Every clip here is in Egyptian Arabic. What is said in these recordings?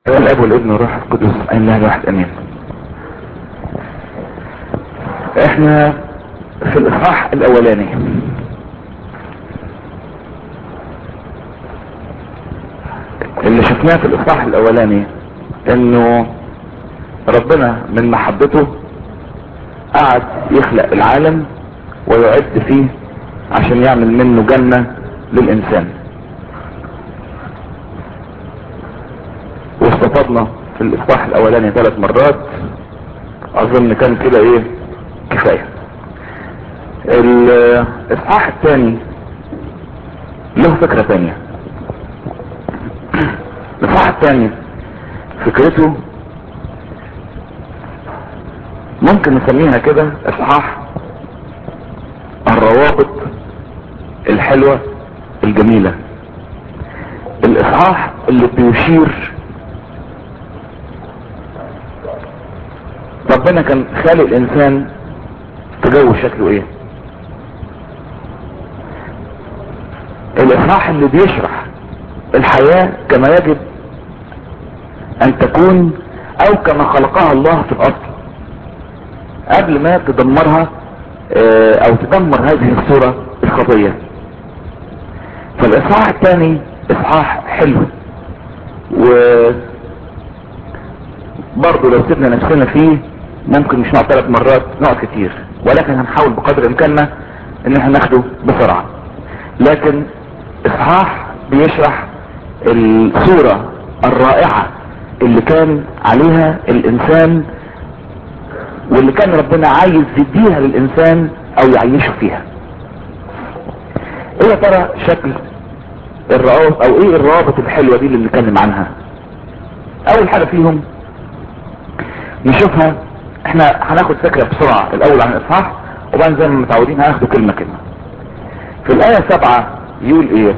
الاب والابن والروح القدس اين الله الواحد امين احنا في الاصحاح الاولاني اللي شفناه في الاصحاح الاولاني انه ربنا من محبته قعد يخلق العالم ويعد فيه عشان يعمل منه جنة للانسان واستفدنا في الاصلاح الاولاني ثلاث مرات اظن كان كده ايه كفاية الاصحاح الثاني له فكرة ثانية الاصحاح الثاني فكرته ممكن نسميها كده اصحاح الروابط الحلوة الجميلة الاصحاح اللي بيشير ربنا كان خالق الانسان في جو شكله ايه الاصحاح اللي بيشرح الحياة كما يجب ان تكون او كما خلقها الله في الاصل قبل ما تدمرها اه او تدمر هذه الصورة الخطية فالاصحاح الثاني اصحاح حلو و برضه لو سيبنا نفسنا فيه ممكن مش نقعد ثلاث مرات نقعد كتير ولكن هنحاول بقدر امكاننا ان احنا ناخده بسرعة لكن اصحاح بيشرح الصورة الرائعة اللي كان عليها الانسان واللي كان ربنا عايز يديها للانسان او يعيشه فيها ايه يا ترى شكل الروابط او ايه الروابط الحلوة دي اللي بنتكلم عنها اول حاجة فيهم نشوفها احنا هناخد فكرة بسرعة الاول عن الاصحاح وبعدين زي ما متعودين هناخده كلمة كلمة في الاية سبعة يقول ايه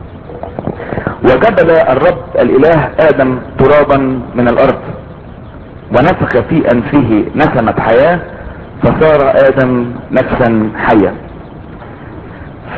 وجبل الرب الاله ادم ترابا من الارض ونفخ في انفه نسمة حياة فصار ادم نفسا حية ف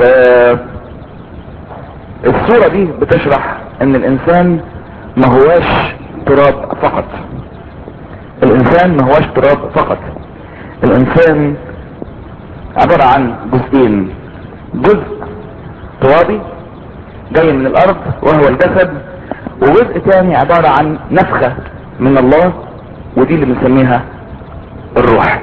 الصورة دي بتشرح ان الانسان ما هواش تراب فقط الانسان ما هواش تراب فقط الانسان عبارة عن جزئين جزء ترابي جاي من الارض وهو الجسد وجزء تاني عبارة عن نفخة من الله ودي اللي بنسميها الروح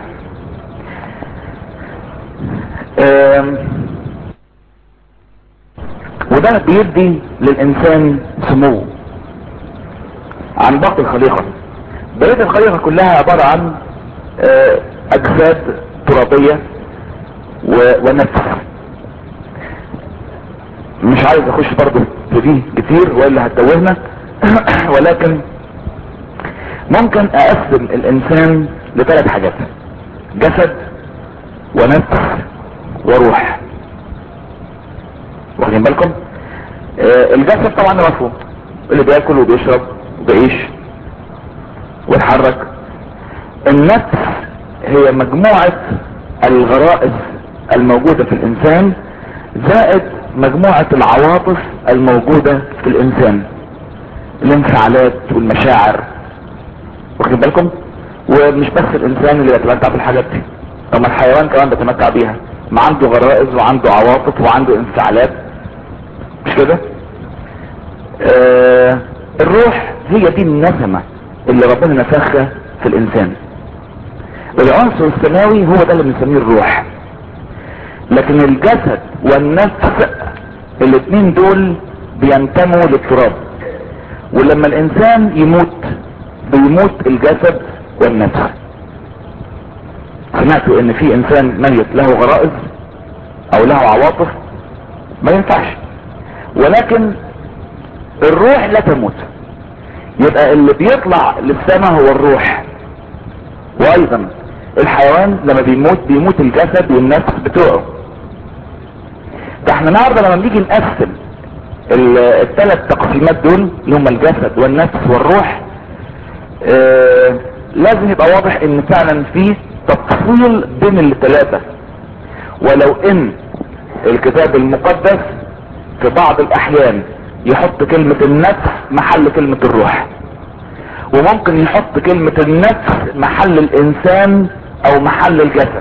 وده بيدي للانسان سمو عن باقي الخليقة بقية الخليقة كلها عبارة عن اجساد ترابية ونفس مش عايز اخش برضه في دي كتير والا هتوهنا ولكن ممكن اقسم الانسان لثلاث حاجات جسد ونفس وروح واخدين بالكم آه الجسد طبعا مفهوم اللي بياكل وبيشرب وبيعيش ويتحرك النفس هي مجموعة الغرائز الموجودة في الانسان زائد مجموعة العواطف الموجودة في الانسان الانفعالات والمشاعر واخدين بالكم ومش بس الانسان اللي يتمتع بالحاجات دي طب الحيوان كمان بيتمتع بيها ما عنده غرائز وعنده عواطف وعنده انفعالات مش كده آه الروح هي دي النسمة اللي ربنا نفخها في الانسان العنصر السماوي هو ده اللي بنسميه الروح لكن الجسد والنفس الاثنين دول بينتموا للتراب ولما الانسان يموت بيموت الجسد والنفس سمعتوا ان في انسان ميت له غرائز او له عواطف ما ينفعش ولكن الروح لا تموت يبقى اللي بيطلع للسماء هو الروح وايضا الحيوان لما بيموت بيموت الجسد والنفس بتوعه فاحنا النهارده لما بنيجي نقسم الثلاث تقسيمات دول اللي هم الجسد والنفس والروح آه لازم يبقى واضح ان فعلا في تفصيل بين الثلاثة ولو ان الكتاب المقدس في بعض الاحيان يحط كلمة النفس محل كلمة الروح وممكن يحط كلمة النفس محل الانسان او محل الجسد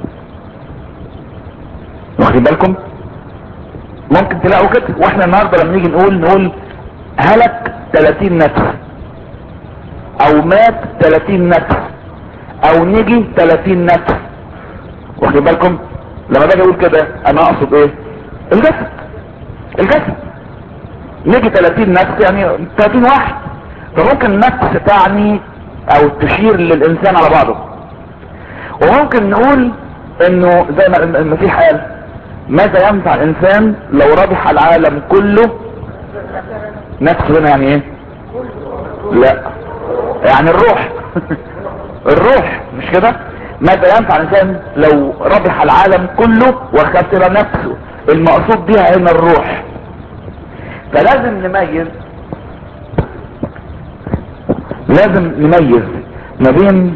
واخدين بالكم ممكن تلاقوا كده واحنا النهاردة لما نيجي نقول نقول هلك 30 نفس او مات 30 نفس او نجي 30 نفس واخدين بالكم لما باجي اقول كده انا اقصد ايه الجسد الجسد نجي 30 نفس يعني 30 واحد فممكن نفس تعني او تشير للانسان على بعضه وممكن نقول انه زي ما المسيح قال ماذا ينفع الانسان لو ربح العالم كله نفسه هنا يعني ايه لا يعني الروح الروح مش كده ماذا ينفع الانسان لو ربح العالم كله وخسر نفسه المقصود بها هنا الروح فلازم نميز لازم نميز ما بين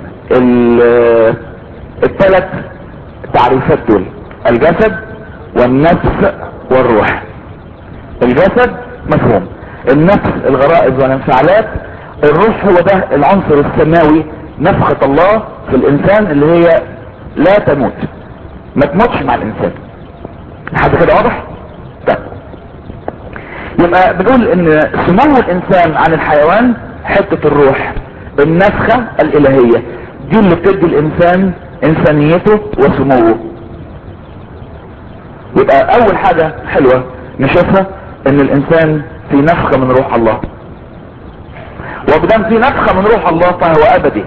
الثلاث تعريفات دول الجسد والنفس والروح الجسد مفهوم النفس الغرائز والانفعالات الروح هو ده العنصر السماوي نفخة الله في الانسان اللي هي لا تموت ما تموتش مع الانسان حد كده واضح طيب يبقى بنقول ان سمو الانسان عن الحيوان حتة الروح النفخة الالهية دي اللي بتدي الانسان انسانيته وسموه يبقى اول حاجة حلوة نشوفها ان الانسان في نفخة من روح الله وبدام في نفخة من روح الله فهو ابدي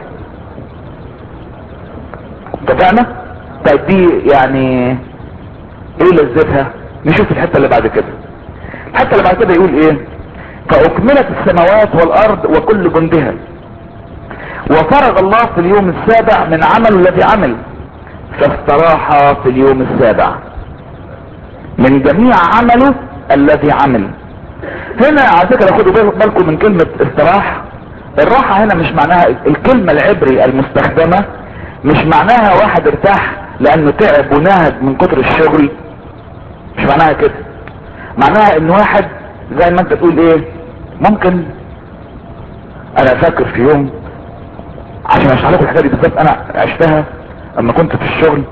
اتفقنا طيب دي يعني ايه لذتها نشوف الحتة اللي بعد كده الحتة اللي بعد كده يقول ايه فاكملت السماوات والارض وكل جندها وفرغ الله في اليوم السابع من عمله الذي عمل فاستراح في اليوم السابع من جميع عمله الذي عمل هنا على فكرة خدوا بالكم من كلمة استراح الراحة هنا مش معناها الكلمة العبري المستخدمة مش معناها واحد ارتاح لانه تعب ونهد من كتر الشغل مش معناها كده معناها ان واحد زي ما انت تقول ايه ممكن انا فاكر في يوم عشان اشرح لكم الحكايه دي بالذات انا عشتها لما كنت في الشغل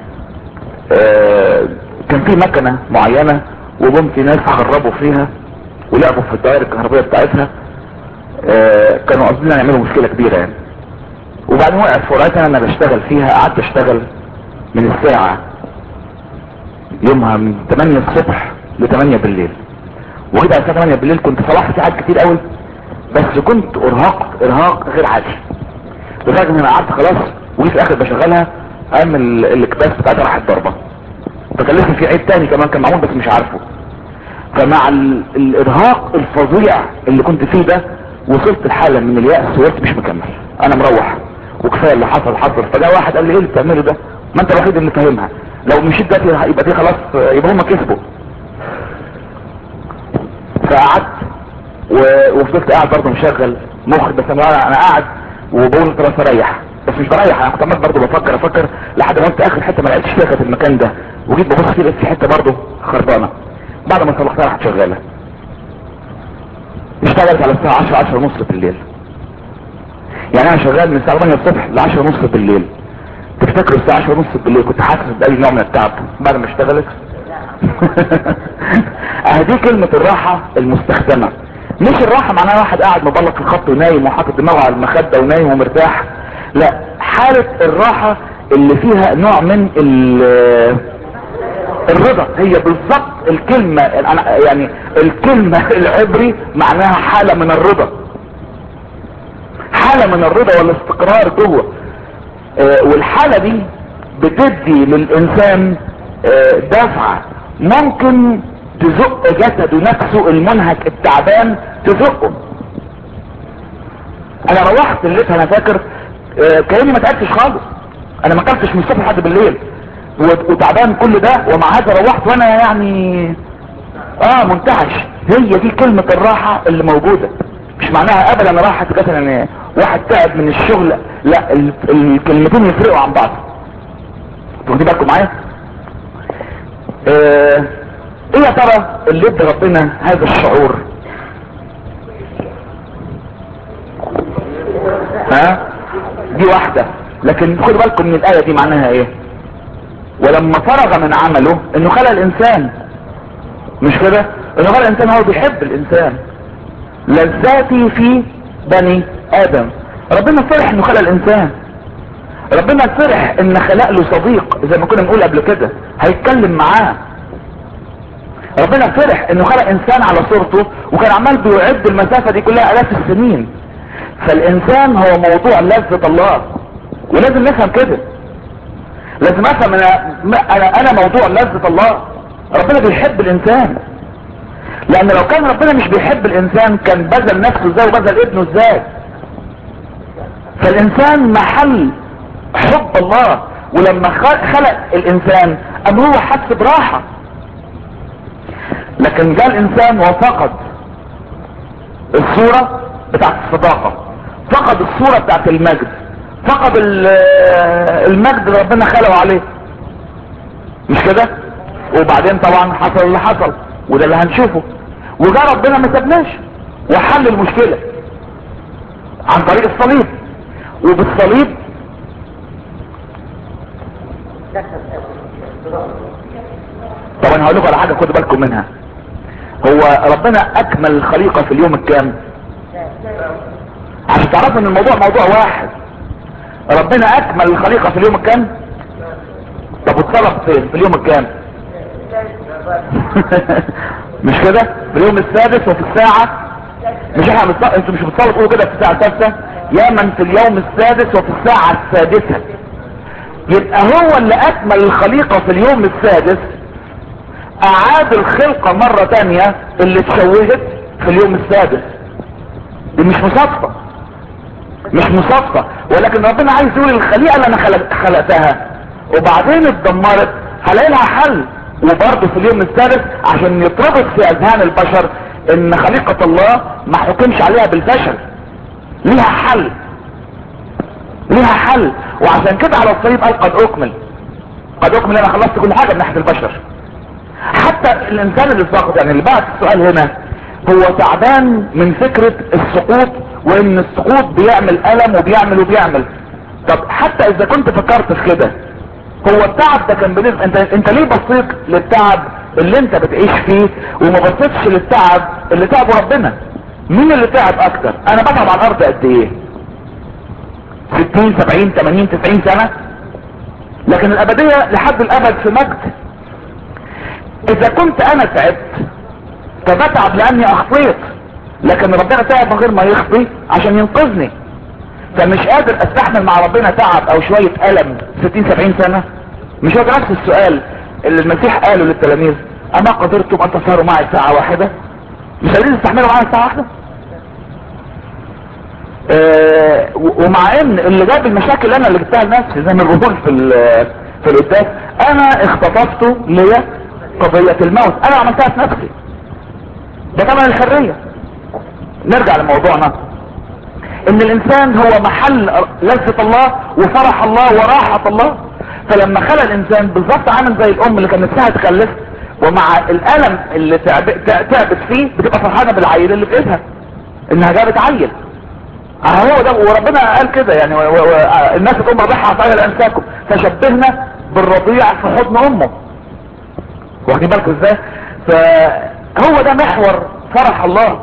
آه كان في مكنه معينه وجم في ناس خربوا فيها ولعبوا في الدوائر الكهربائيه بتاعتها آه كانوا قاصدين يعملوا مشكله كبيره يعني وبعدين وقعت فرقتها انا بشتغل فيها قعدت اشتغل من الساعه يومها من 8 الصبح ل 8 بالليل وكده على الساعه 8 بالليل كنت صلحت ساعات كتير قوي بس كنت ارهقت ارهاق غير عادي لدرجه ان انا قعدت خلاص وجيت في الاخر بشغلها قام الاكباس بتاعتها راحت ضربه فكلفني في عيب تاني كمان كان معمول بس مش عارفه فمع ال... الارهاق الفظيع اللي كنت فيه ده وصلت لحاله من اليأس وقلت مش مكمل انا مروح وكفايه اللي حصل حصل فجاء واحد قال لي ايه اللي بتعمله ده ما انت الوحيد اللي فاهمها لو مشيت دلوقتي يبقى دي خلاص يبقى هم كسبوا فقعدت و... وفضلت قاعد برضه مشغل مخ بس انا انا قاعد وبقول خلاص اريح بس مش بريح انا كنت عمال برضه بفكر افكر لحد ما قلت اخر حته ما لقيتش فيها في المكان ده وجيت ببص فيه لقيت في حته برضه خربانه بعد ما صلحتها راحت شغاله اشتغلت على الساعه 10 10 ونص بالليل يعني انا شغال من الساعه 8 الصبح ل 10 ونص بالليل تفتكروا الساعه 10 ونص بالليل كنت حاسس باي نوع من التعب بعد ما اشتغلت اهدي كلمه الراحه المستخدمه مش الراحة معناها واحد قاعد مبلق في الخط ونايم وحاطط دماغه على المخدة ونايم ومرتاح لا حالة الراحة اللي فيها نوع من الرضا هي بالظبط الكلمة يعني الكلمة العبري معناها حالة من الرضا حالة من الرضا والاستقرار جوه والحالة دي بتدي للانسان دفعة ممكن تزق جسده نفسه المنهك التعبان تزقه انا روحت الليل انا فاكر آه كاني ما تعبتش خالص انا ما اكلتش من الصبح لحد بالليل وتعبان كل ده ومع هذا روحت وانا يعني اه منتعش هي دي كلمة الراحة اللي موجودة مش معناها ابدا راحة جسد ان واحد تعب من الشغل لا الكلمتين يفرقوا عن بعض واخدين بالكم معايا آه ايه يا ترى اللي ادى ربنا هذا الشعور ها دي واحدة لكن خدوا بالكم من الآية دي معناها ايه ولما فرغ من عمله انه خلق الانسان مش كده انه خلق الانسان هو بيحب الانسان لذاتي في بني ادم ربنا فرح انه خلق الانسان ربنا فرح ان خلق له صديق زي ما كنا بنقول قبل كده هيتكلم معاه ربنا فرح انه خلق انسان على صورته وكان عمال بيعد المسافة دي كلها الاف السنين فالانسان هو موضوع لذة الله ولازم نفهم كده لازم افهم انا انا, أنا موضوع لذة الله ربنا بيحب الانسان لان لو كان ربنا مش بيحب الانسان كان بذل نفسه ازاي وبذل ابنه ازاي فالانسان محل حب الله ولما خلق الانسان ام هو حس براحة لكن جاء الانسان وفقد الصورة بتاعت الصداقة فقد الصورة بتاعت المجد فقد المجد اللي ربنا خلقه عليه مش كده وبعدين طبعا حصل اللي حصل وده اللي هنشوفه وجاء ربنا ما سابناش وحل المشكلة عن طريق الصليب وبالصليب طبعا هقول لكم على حاجه خدوا بالكم منها هو ربنا اكمل الخليقه في اليوم الكام عشان تعرفوا ان الموضوع موضوع واحد ربنا اكمل الخليقه في اليوم الكام طب اتصرف فين في اليوم الكام مش كده في اليوم السادس وفي الساعه مش احنا متص... انتوا مش بتصلوا تقولوا كده في الساعه السادسه يا من في اليوم السادس وفي الساعه السادسه يبقى هو اللي اكمل الخليقة في اليوم السادس اعاد الخلقة مرة تانية اللي اتشوهت في اليوم السادس دي مش مصادفة مش مصادفة ولكن ربنا عايز يقول الخليقة اللي انا خلق خلقتها وبعدين اتدمرت هلاقي لها حل وبرضه في اليوم السادس عشان يتربط في اذهان البشر ان خليقة الله ما حكمش عليها بالفشل ليها حل ليها حل وعشان كده على الصليب قال قد اكمل قد اكمل انا خلصت كل حاجة من ناحية البشر حتى الانسان اللي ساقط يعني اللي بعت السؤال هنا هو تعبان من فكرة السقوط وان السقوط بيعمل الم وبيعمل وبيعمل طب حتى اذا كنت فكرت في كده هو التعب ده كان بالنسبة انت, انت ليه بصيت للتعب اللي انت بتعيش فيه وما بصيتش للتعب اللي تعبه ربنا مين اللي تعب اكتر انا بتعب على الارض قد ايه 60 70 80 90 سنة لكن الابدية لحد الابد في مجد اذا كنت انا تعبت فبتعب لاني اخطيت لكن ربنا تعب من غير ما يخطي عشان ينقذني فمش قادر استحمل مع ربنا تعب او شوية الم 60 70 سنة مش هو نفس السؤال اللي المسيح قاله للتلاميذ اما قدرتم ان تسهروا معي ساعة واحدة مش قادرين تستحملوا معي ساعة واحدة آه ومع ان اللي جاب المشاكل انا اللي جبتها لنفسي زي ما بقول في في القداس انا اختطفته ليا قضية الموت انا عملتها في نفسي ده طبعا الحرية نرجع لموضوعنا ان الانسان هو محل لذة الله وفرح الله وراحة الله فلما خلق الانسان بالظبط عامل زي الام اللي كان نفسها تخلف ومع الالم اللي تعبت فيه بتبقى فرحانة بالعيل اللي في ايدها انها جابت عيل هو ده وربنا قال كده يعني و و و الناس تقوم رضيعها طاير انساكم فشبهنا بالرضيع في حضن امه واخدين بالكم ازاي فهو ده محور فرح الله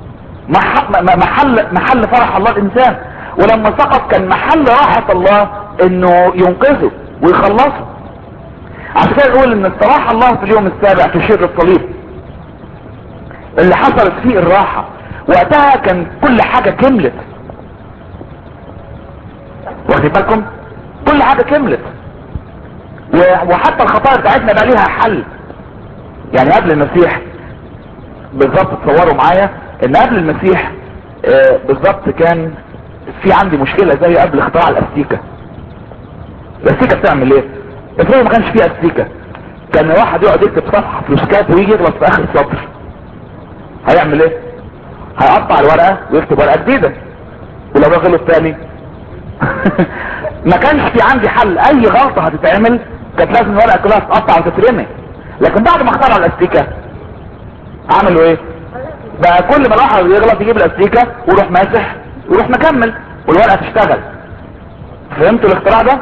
محل محل فرح الله الانسان ولما سقط كان محل راحة الله انه ينقذه ويخلصه عشان كده نقول ان استراح الله في اليوم السابع في شر الصليب اللي حصلت فيه الراحة وقتها كان كل حاجة كملت واخدين بالكم كل حاجة كملت وحتى الخطايا بتاعتنا بقى ليها حل يعني قبل المسيح بالظبط تصوروا معايا ان قبل المسيح آه بالظبط كان في عندي مشكلة زي قبل اختراع الاستيكة الاستيكة بتعمل ايه افرض ما كانش فيه استيكة كان واحد يقعد يكتب صفحة فلوسكات ويجي يغلط في اخر السطر هيعمل ايه هيقطع الورقة ويكتب ورقة جديدة ولو ده غلط تاني ما كانش في عندي حل اي غلطة هتتعمل كانت لازم الورقة كلها تتقطع وتترمي لكن بعد ما اخترعوا الاستيكة عملوا ايه بقى كل ما الواحد يغلط يجيب الاستيكة ويروح ماسح ويروح مكمل والورقة تشتغل فهمتوا الاختراع ده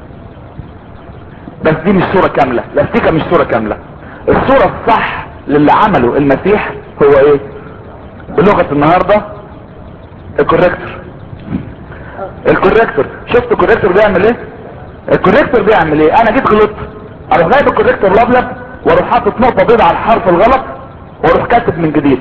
بس دي مش صورة كاملة الاستيكة مش صورة كاملة الصورة الصح للي عمله المسيح هو ايه بلغة النهاردة الكوريكتور الكوريكتور شفت الكوريكتور بيعمل ايه الكوريكتور بيعمل ايه انا جيت غلطت اروح جايب الكوريكتور لبلب واروح حاطط نقطة بيضاء على الحرف الغلط واروح كاتب من جديد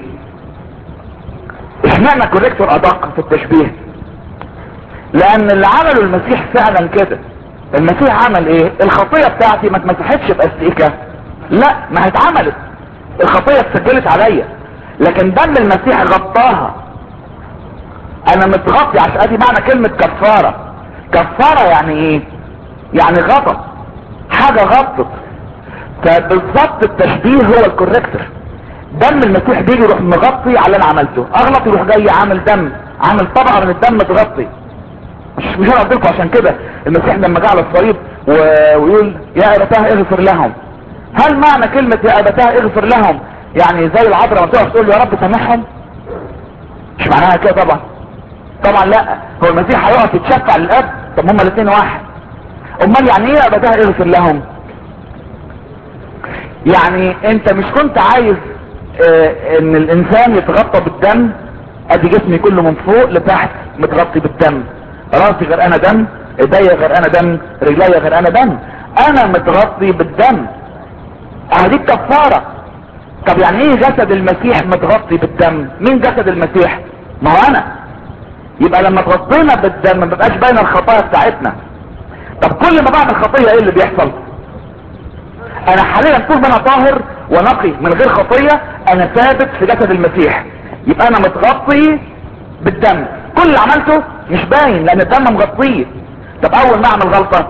اشمعنى الكوريكتور ادق في التشبيه لان اللي عمله المسيح فعلا كده المسيح عمل ايه الخطية بتاعتي ما اتمسحتش باستيكة لا ما اتعملت الخطية اتسجلت عليا لكن دم المسيح غطاها انا متغطي عشان ادي معنى كلمة كفارة كفارة يعني ايه يعني غطى حاجة غطت فبالظبط التشبيه هو الكوريكتور دم المسيح بيجي يروح مغطي على اللي انا عملته اغلط يروح جاي عامل دم عامل طبقة من الدم تغطي مش مش انا قلت لكم عشان كده المسيح لما جه على الصليب و... ويقول يا ابتاه اغفر لهم هل معنى كلمة يا ابتاه اغفر لهم يعني زي العذراء ما تقف تقول يا رب سامحهم مش معناها كده طبعا طبعا لا هو المسيح هيقف يتشفع للاب طب هما الاثنين واحد امال يعني ايه ابتاه اغفر لهم يعني انت مش كنت عايز اه ان الانسان يتغطى بالدم ادي جسمي كله من فوق لتحت متغطي بالدم راسي غير انا دم ايديا غير انا دم رجليا غير انا دم انا متغطي بالدم هذه الكفارة طب يعني ايه جسد المسيح متغطي بالدم مين جسد المسيح ما هو انا يبقى لما تغطينا بالدم ما بقاش باين الخطايا بتاعتنا طب كل ما بعمل خطية ايه اللي بيحصل انا حاليا طول ما انا طاهر ونقي من غير خطية انا ثابت في جسد المسيح يبقى انا متغطي بالدم كل اللي عملته مش باين لان الدم مغطيه طب اول ما اعمل غلطة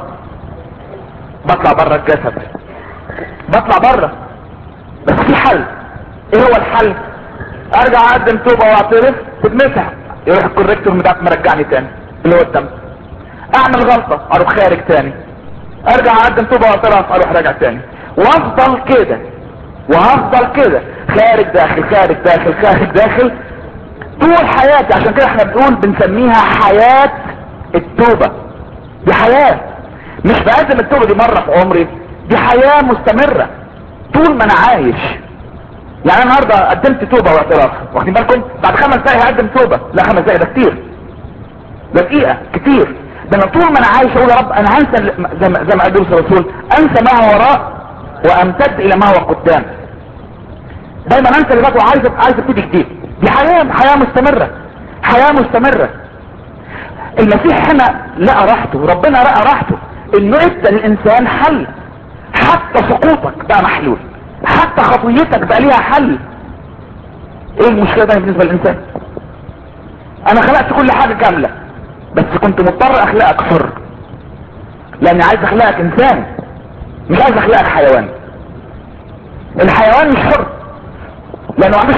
بطلع بره الجسد بطلع بره بس في حل ايه هو الحل ارجع اقدم توبة واعترف تتمسح يروح الكوريكتور مرجعني تاني اللي هو الدم اعمل غلطة اروح خارج تاني ارجع اقدم توبة واعترف اروح راجع تاني وافضل كده وهفضل كده خارج داخل خارج داخل خارج داخل طول حياتي عشان كده احنا بنقول بنسميها حياة التوبة دي حياة مش بقدم التوبة دي مرة في عمري دي حياة مستمرة طول ما انا عايش يعني انا النهارده قدمت توبة واعتراف واخدين بالكم بعد خمس دقايق هقدم توبة لا خمس دقايق ده كتير ده دقيقة كتير ده انا طول ما انا عايش اقول يا رب انا هنسى زي ما زي ما قال بولس الرسول انسى ما هو وراء وامتد الى ما هو قدام دايما انسى اللي فات وعايز عايز ابتدي جديد دي حياة حياة مستمرة حياة مستمرة المسيح هنا لقى راحته ربنا لقى راحته انه ادى للانسان حل حتى سقوطك بقى محلول حتى خطيتك بقى ليها حل ايه المشكلة ده بالنسبة للانسان انا خلقت كل حاجة كاملة بس كنت مضطر اخلقك حر لاني عايز اخلقك انسان مش عايز اخلقك حيوان الحيوان مش حر لانه ما عندوش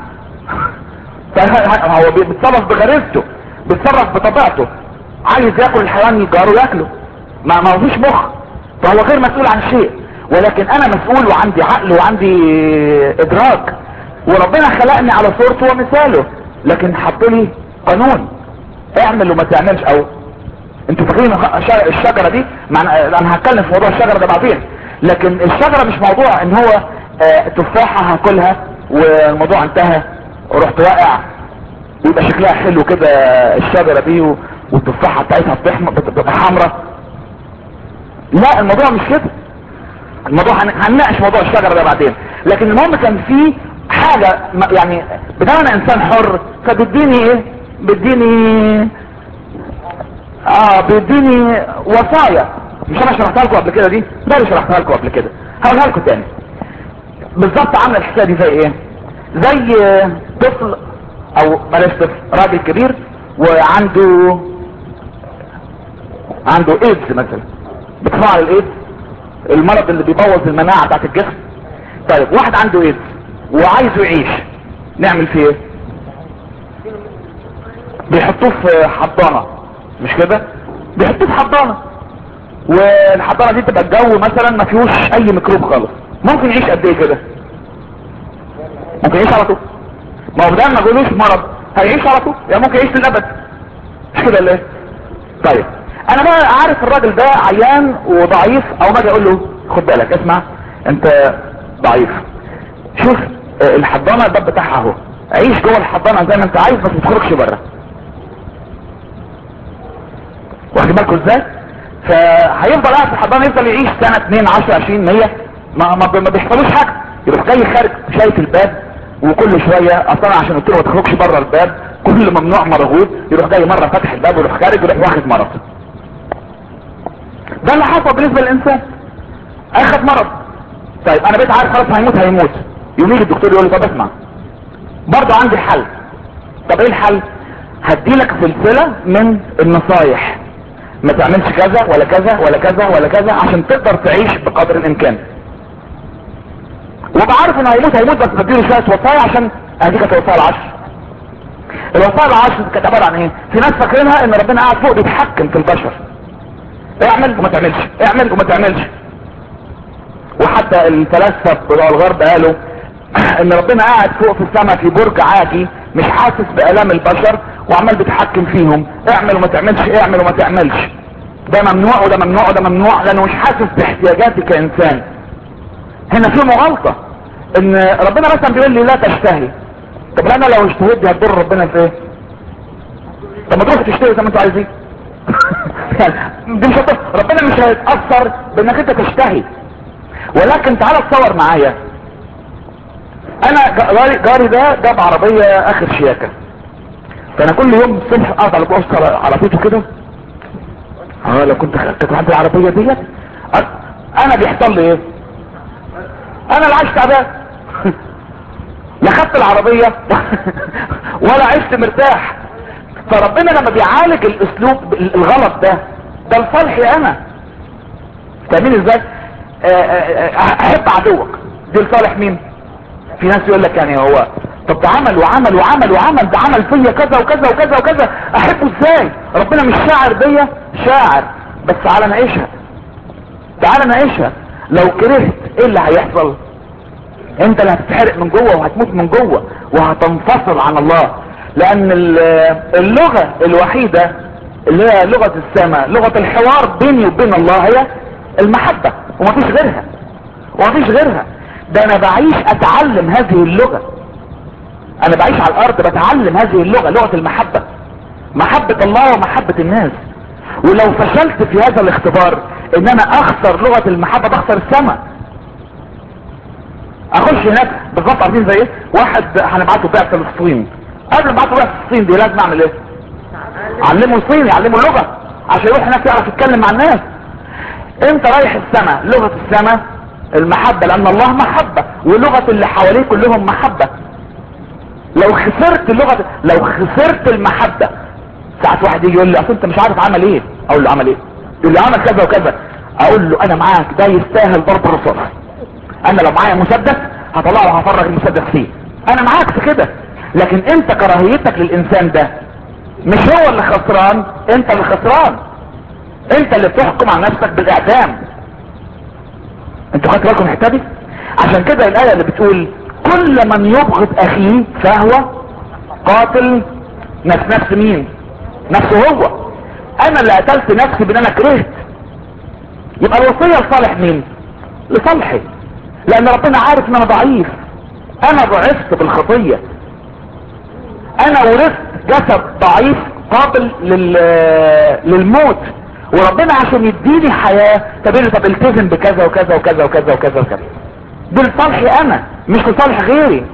عقل هو بيتصرف بغريزته بيتصرف بطبيعته عايز ياكل الحيوان يجاره ياكله ما ما فيش مخ فهو غير مسؤول عن شيء ولكن انا مسؤول وعندي عقل وعندي ادراك وربنا خلقني على صورته ومثاله لكن حط لي قانون اعمل وما تعملش او انتوا فاكرين الشجرة دي معنى انا هتكلم في موضوع الشجرة ده بعدين لكن الشجرة مش موضوع ان هو اه تفاحة هاكلها والموضوع انتهى ورحت واقع ويبقى شكلها حلو كده الشجرة دي والتفاحة بتاعتها بتبقى حمراء لا الموضوع مش كده الموضوع هنناقش موضوع الشجرة ده بعدين لكن المهم كان في حاجة يعني بدل انا انسان حر فبيديني ايه بيديني اه بيديني وصايا مش انا شرحتها لكم قبل كده دي ده اللي شرحتها لكم قبل كده هقولها لكم تاني بالظبط عامله الحكايه دي زي ايه زي طفل او بلاش طفل راجل كبير وعنده عنده ايدز مثلا بتفعل الايدز المرض اللي بيبوظ المناعه بتاعت الجسم طيب واحد عنده ايدز وعايزه يعيش نعمل فيه ايه بيحطوه في حضانه مش كده بيحطوه في حضانه والحضانه دي تبقى الجو مثلا ما فيهوش اي ميكروب خالص ممكن يعيش قد ايه كده ممكن يعيش على طول ما هو ده ما جالوش مرض هيعيش على طول يعني ممكن يعيش للابد مش كده ليه طيب انا بقى عارف الراجل ده عيان وضعيف او ما اجي اقول له خد بالك اسمع انت ضعيف شوف اه، الحضانه الباب بتاعها اهو عيش جوه الحضانه زي ما انت عايز بس ما تخرجش بره واخد بالكم ازاي فهيفضل قاعد في الحضانه يفضل يعيش سنه 2 10 20 100 ما ما, ما بيحصلوش حاجه يروح جاي خارج شايف الباب وكل شويه اصلا عشان قلت له ما تخرجش بره الباب كل ممنوع مرغوب يروح جاي مره فاتح الباب ويروح خارج ويروح واخد مرض ده اللي حصل بالنسبه للانسان اخد مرض طيب انا بقيت عارف خلاص هيموت هيموت يوم يجي الدكتور يقول لي طب اسمع برضه عندي حل طب ايه الحل هديلك سلسله من النصايح ما تعملش كذا ولا كذا ولا كذا ولا كذا عشان تقدر تعيش بقدر الامكان وبعرف انه هيموت هيموت بس بديله شويه وصايا عشان ادي كانت الوصايا العشر الوصايا العشر كانت عباره عن ايه في ناس فاكرينها ان ربنا قاعد فوق بيتحكم في البشر اعمل وما تعملش اعمل وما تعملش وحتى الفلاسفه بتوع الغرب قالوا ان ربنا قاعد فوق في السماء في برج عاجي مش حاسس بالام البشر وعمال بيتحكم فيهم اعمل وما تعملش اعمل وما تعملش ده ممنوع وده ممنوع وده ممنوع لانه مش حاسس باحتياجاتي كانسان هنا في مغالطه ان ربنا مثلا بيقول لي لا تشتهي طب انا لو اشتهيت دي هتضر ربنا في ايه طب ما تروح تشتهي زي ما انتوا عايزين دي مش هتضر ربنا مش هيتاثر بانك انت تشتهي ولكن تعالى تصور معايا انا جاري, جاري ده جاب عربية اخر شياكة فانا كل يوم الصبح اقعد على بوست على عربيته كده اه لو كنت كنت عندي العربية ديت انا بيحصل لي ايه انا اللي عايش تعبان لا خدت العربية ولا عشت مرتاح فربنا لما بيعالج الاسلوب الغلط ده ده لصالحي انا فاهمين ازاي احب عدوك دي لصالح مين في ناس يقول لك يعني هو طب ده عمل وعمل وعمل وعمل ده عمل فيا كذا وكذا وكذا وكذا احبه ازاي ربنا مش شاعر بيا شاعر بس تعالى نعيشها تعالى نعيشها لو كرهت ايه اللي هيحصل انت اللي هتتحرق من جوه وهتموت من جوه وهتنفصل عن الله لان اللغة الوحيدة اللي هي لغة السماء لغة الحوار بيني وبين الله هي المحبة ومفيش غيرها ومفيش غيرها ده انا بعيش اتعلم هذه اللغة انا بعيش على الارض بتعلم هذه اللغة لغة المحبة محبة الله ومحبة الناس ولو فشلت في هذا الاختبار ان انا اخسر لغة المحبة بخسر السماء اخش هناك بالظبط عارفين زي ايه واحد هنبعته بعثة للصين قبل ما ابعته بعثة للصين دي لازم اعمل ايه علمه الصيني علمه اللغة عشان يروح هناك يعرف يتكلم مع الناس انت رايح السماء لغة السماء المحبة لان الله محبة ولغة اللي حواليه كلهم محبة لو خسرت اللغة لو خسرت المحبة ساعات واحد يجي يقول لي اصل انت مش عارف عمل ايه اقول له عمل ايه يقول لي عمل كذا وكذا اقول له انا معاك ده يستاهل ضرب الرصاص انا لو معايا مسدس هطلعه وهفرغ المسدس فيه انا معاك في كده لكن انت كراهيتك للانسان ده مش هو اللي خسران انت اللي خسران انت اللي بتحكم على نفسك بالاعدام انتوا خدتوا بالكم الحته دي عشان كده الايه اللي بتقول كل من يبغض اخيه فهو قاتل نفس نفس مين نفسه هو انا اللي قتلت نفسي بان انا كرهت يبقى الوصيه لصالح مين لصالحي لان ربنا عارف ان انا ضعيف انا ضعفت بالخطيه انا ورثت جسد ضعيف قابل لل... للموت وربنا عشان يديني حياة طب لي طب التزم بكذا وكذا وكذا وكذا وكذا وكذا دول لصالحي انا مش لصالح غيري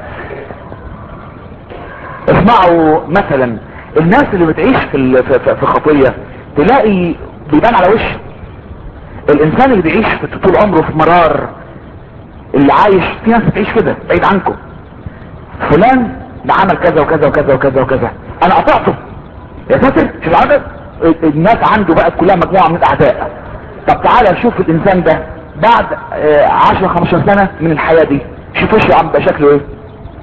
اسمعوا مثلا الناس اللي بتعيش في ال- في, في, في خطية تلاقي بيبان على وشه الانسان اللي بيعيش في طول عمره في مرار اللي عايش في ناس بتعيش كده بعيد عنكم فلان ده عمل كذا وكذا وكذا وكذا وكذا انا قطعته يا ساتر شوف العدد الناس عنده بقت كلها مجموعة من الاعداء طب تعالى شوف الانسان ده بعد آه، 10 15 سنة من الحياة دي شوف وشه عم بقى شكله ايه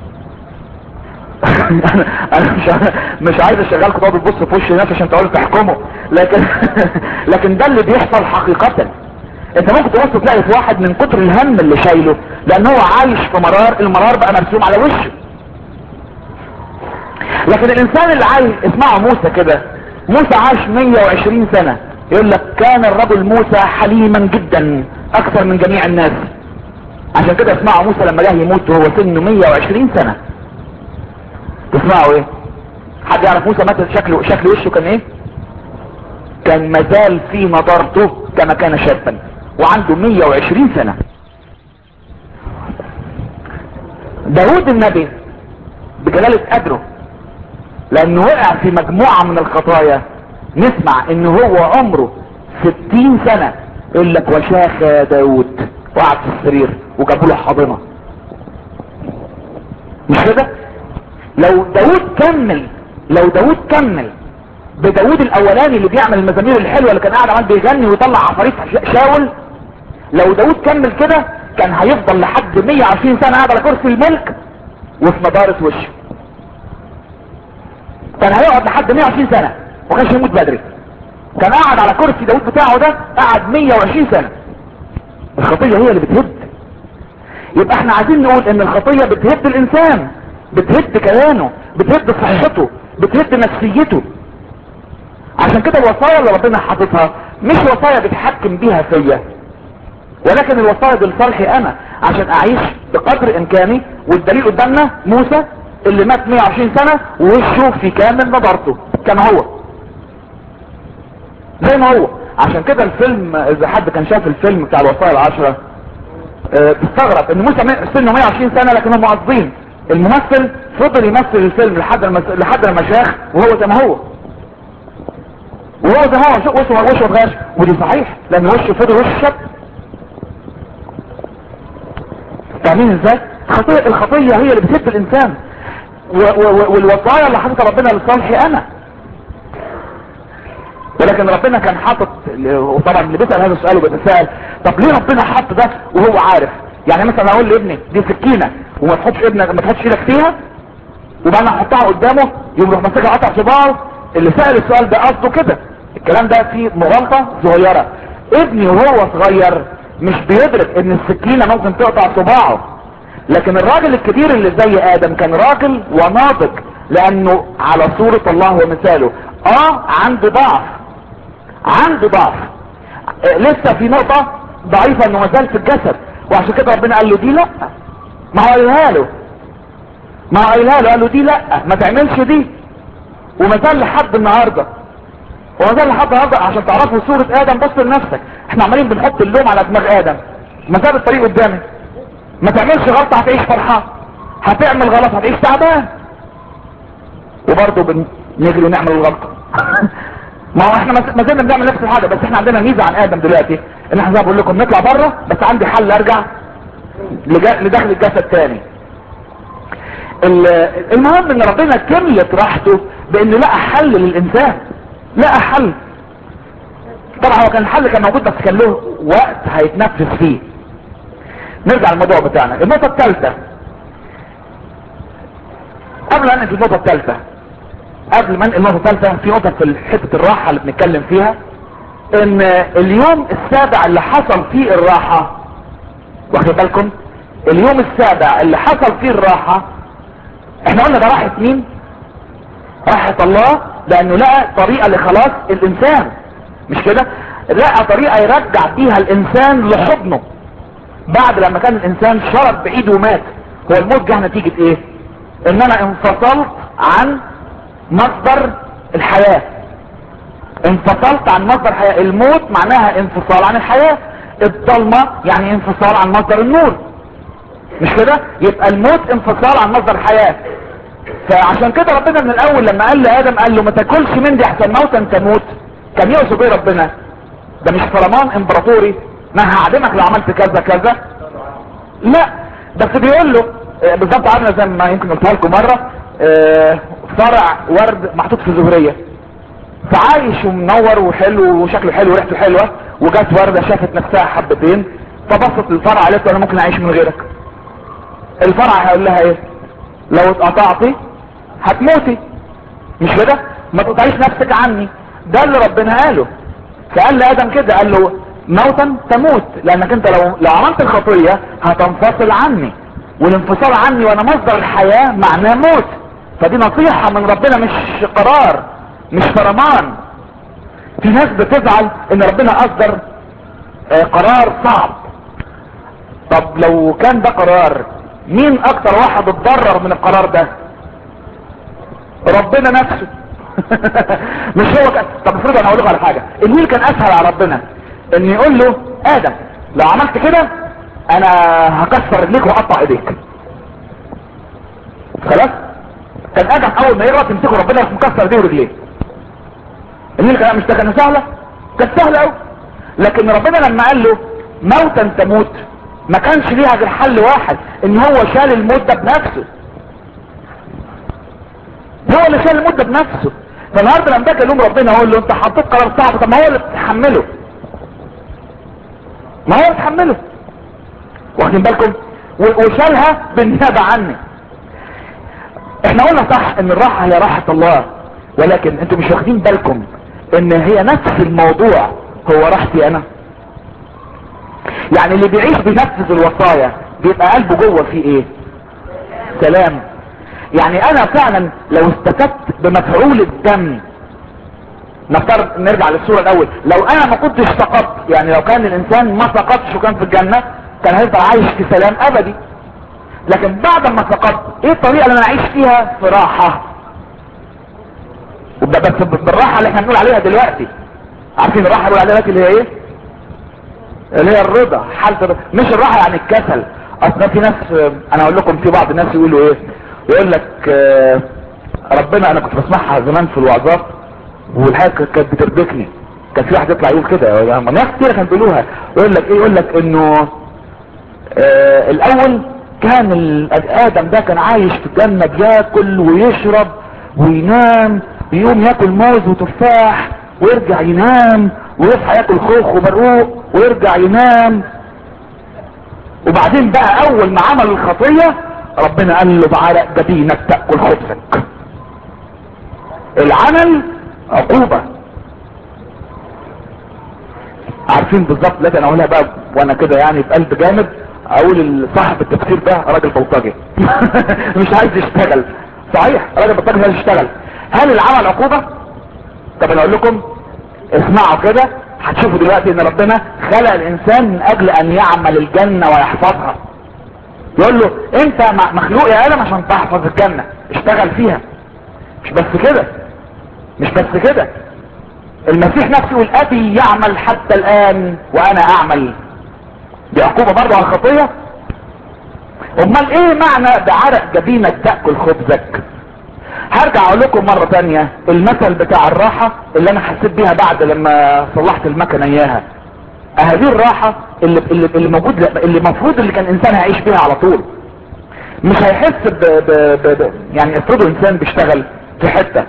انا انا مش مش عايز اشغلكم تقعدوا تبصوا في وش الناس عشان تقعدوا تحكموا لكن لكن ده اللي بيحصل حقيقة انت ممكن تبص تلاقي في واحد من كتر الهم اللي شايله لان هو عايش في مرار المرار بقى مرسوم على وشه لكن الانسان اللي عايز اسمعوا موسى كده موسى عاش 120 سنة يقول لك كان الرجل موسى حليما جدا اكثر من جميع الناس عشان كده اسمعوا موسى لما جه يموت وهو سنه 120 سنة تسمعوا ايه حد يعرف موسى مات شكله شكل وشه كان ايه كان مازال في نضارته كما كان شابا وعنده 120 سنة داود النبي بجلالة قدره لانه وقع في مجموعة من الخطايا نسمع ان هو عمره 60 سنة يقول لك وشاخ يا داود وقعد في السرير وجابوا له حاضنة مش كده لو داود كمل لو داود كمل بداود الاولاني اللي بيعمل المزامير الحلوه اللي كان قاعد عمال بيغني ويطلع عفاريت شاول لو داود كمل كده كان هيفضل لحد 120 سنه قاعد على كرسي الملك وفي نضاره وشه كان هيقعد لحد 120 سنه وما كانش يموت بدري كان قاعد على كرسي داود بتاعه ده قعد 120 سنه الخطيه هي اللي بتهد يبقى احنا عايزين نقول ان الخطيه بتهد الانسان بتهد كيانه بتهد صحته بتهد نفسيته عشان كده الوصايا اللي ربنا حاططها مش وصايا بيتحكم بيها فيا ولكن الوصايا دي لصالحي انا عشان اعيش بقدر امكاني والدليل قدامنا موسى اللي مات 120 سنة ووشه في كامل نضارته كما هو زي ما هو عشان كده الفيلم اذا حد كان شاف الفيلم بتاع الوصايا العشرة اه تستغرب ان موسى سنه 120 سنة لكن هم قاصدين الممثل فضل يمثل الفيلم لحد المس... لحد لما شاخ وهو زي ما هو وهو زي ما هو شو وشه وشه اتغيرش ودي صحيح لان وشه فضل وشه شاب فاهمين ازاي الخطية الخطية هي اللي بتهد الانسان و... و... والوصايا اللي حاططها ربنا لصالحي انا ولكن ربنا كان حاطط وطبعا اللي بيسأل هذا السؤال وبيتساءل طب ليه ربنا حط ده وهو عارف يعني مثلا اقول لابني دي سكينة وما تحطش ابنك ما تحطش ايدك فيها وبعدين احطها قدامه يقوم يروح ماسكها قطع صباعه اللي سأل السؤال ده قصده كده الكلام ده فيه مغالطة صغيرة ابني وهو صغير مش بيدرك ان السكينة ممكن تقطع صباعه لكن الراجل الكبير اللي زي ادم كان راجل وناضج لانه على صورة الله ومثاله اه عنده ضعف عنده ضعف آه لسه في نقطة ضعيفة انه مازال في الجسد وعشان كده ربنا قال له دي لا ما هو قايلها له ما هو قايلها له قال له دي لا ما تعملش دي ومازال لحد النهارده ومازال لحد النهارده عشان تعرفوا صورة ادم بص لنفسك احنا عمالين بنحط اللوم على دماغ ادم ما ساب الطريق قدامي ما تعملش غلطة هتعيش فرحان هتعمل غلط هتعيش تعبان وبرضه بنجري ونعمل الغلطة ما هو احنا ما زلنا بنعمل نفس الحاجة بس احنا عندنا ميزة عن ادم دلوقتي ان احنا زي ما بقول لكم نطلع بره بس عندي حل ارجع لداخل الجسد تاني المهم ان ربنا كملت راحته بان لقى حل للانسان لقى حل طبعا هو كان الحل كان موجود بس كان له وقت هيتنفذ فيه نرجع للموضوع بتاعنا النقطة الثالثة قبل ان في النقطة الثالثة قبل ما انقل النقطة الثالثة في نقطة في حتة الراحة اللي بنتكلم فيها ان اليوم السابع اللي حصل فيه الراحة واخد بالكم اليوم السابع اللي حصل فيه الراحة احنا قلنا ده راحة مين راحة الله لانه لقى طريقة لخلاص الانسان مش كده لقى طريقة يرجع بيها الانسان لحضنه بعد لما كان الانسان شرب بايده ومات هو الموت جه نتيجة ايه ان انا انفصلت عن مصدر الحياة انفصلت عن مصدر الحياة الموت معناها انفصال عن الحياة الضلمة يعني انفصال عن مصدر النور مش كده يبقى الموت انفصال عن مصدر الحياة فعشان كده ربنا من الاول لما قال لادم قال له ما تاكلش من دي احسن موتا تموت كان يقصد ايه ربنا ده مش فرمان امبراطوري ما هعدمك لو عملت كذا كذا لا بس بيقول له اه بالظبط عامله زي ما يمكن قلتها لكم مره اه فرع ورد محطوط في زهريه فعايش ومنور وحلو وشكله حلو وريحته حلوه وجت ورده شافت نفسها حبتين فبصت للفرع قالت له انا ممكن اعيش من غيرك الفرع هيقول لها ايه لو اتقطعتي هتموتي مش كده ما تقطعيش نفسك عني ده اللي ربنا قاله فقال لادم كده قال له موتا تموت لانك انت لو لو عملت الخطيه هتنفصل عني والانفصال عني وانا مصدر الحياه معناه موت فدي نصيحه من ربنا مش قرار مش فرمان في ناس بتزعل ان ربنا اصدر آه، قرار صعب طب لو كان ده قرار مين اكتر واحد اتضرر من القرار ده ربنا نفسه مش هو كان طب افرض انا اقول لكم على حاجه المين كان اسهل على ربنا ان يقول له ادم لو عملت كده انا هكسر رجليك واقطع ايديك خلاص كان ادم اول ما يغلط يمسكه ربنا يروح مكسر ايديه ورجليه المين كان مش ده كان سهله كانت سهله قوي لكن ربنا لما قال له موتا تموت ما كانش ليها غير حل واحد ان هو شال الموت ده بنفسه هو اللي شال الموت ده بنفسه فالنهارده لما باجي الوم ربنا اقول له انت حطيت قرار صعب طب ما هو اللي بتتحمله ما هو اللي بتحمله واخدين بالكم و- وشالها بالنيابه عني احنا قلنا صح ان الراحه هي راحه الله ولكن انتوا مش واخدين بالكم ان هي نفس الموضوع هو راحتي انا يعني اللي بيعيش بينفذ الوصايا بيبقى قلبه جوه فيه ايه سلام يعني انا فعلا لو استفدت بمفعول الدم نفترض نرجع للصورة الاول لو انا ما كنتش سقطت يعني لو كان الانسان ما سقطش وكان في الجنة كان هيفضل عايش في سلام ابدي لكن بعد ما سقطت ايه الطريقة اللي انا اعيش فيها في راحة وب- بس بالراحة اللي احنا بنقول عليها دلوقتي عارفين الراحة اللي بنقول عليها دلوقتي اللي هي ايه اللي هي الرضا حالة الرضا مش الراحة يعني الكسل اصلا في ناس انا اقول لكم في بعض الناس يقولوا ايه يقول لك آه، ربنا انا كنت بسمعها زمان في الوعظات والحاجة كانت بتربكني كان في واحد يطلع يقول كده يعني ناس كتير كانوا بيقولوها يقول لك ايه يقول لك انه آه الاول كان ال- ادم ده كان عايش في الجنة بياكل ويشرب وينام يقوم ياكل موز وتفاح ويرجع ينام ويصحى ياكل خوخ وبرقوق ويرجع ينام وبعدين بقى اول ما عمل الخطية ربنا قال له بعرق جبينك تأكل خبزك العمل عقوبة عارفين بالظبط لكن اقولها بقى وانا كده يعني بقلب جامد اقول صاحب التفسير ده راجل بلطجي مش عايز يشتغل صحيح راجل بلطجي مش عايز يشتغل هل العمل عقوبة طب انا اقول لكم اسمعوا كده هتشوفوا دلوقتي ان ربنا خلق الانسان من اجل ان يعمل الجنة ويحفظها يقول له انت م- مخلوق يا ادم عشان تحفظ الجنة اشتغل فيها مش بس كده مش بس كده المسيح نفسه يقول ابي يعمل حتى الان وانا اعمل دي عقوبة برضه على الخطية امال ايه معنى بعرق جبينك تأكل خبزك هرجع اقول لكم مرة تانية المثل بتاع الراحة اللي انا حسيت بيها بعد لما صلحت المكنة اياها هذه الراحة اللي, اللي, اللي موجود اللي المفروض اللي كان الانسان هيعيش بيها على طول مش هيحس ب, ب, ب, ب يعني افرضوا انسان بيشتغل في حتة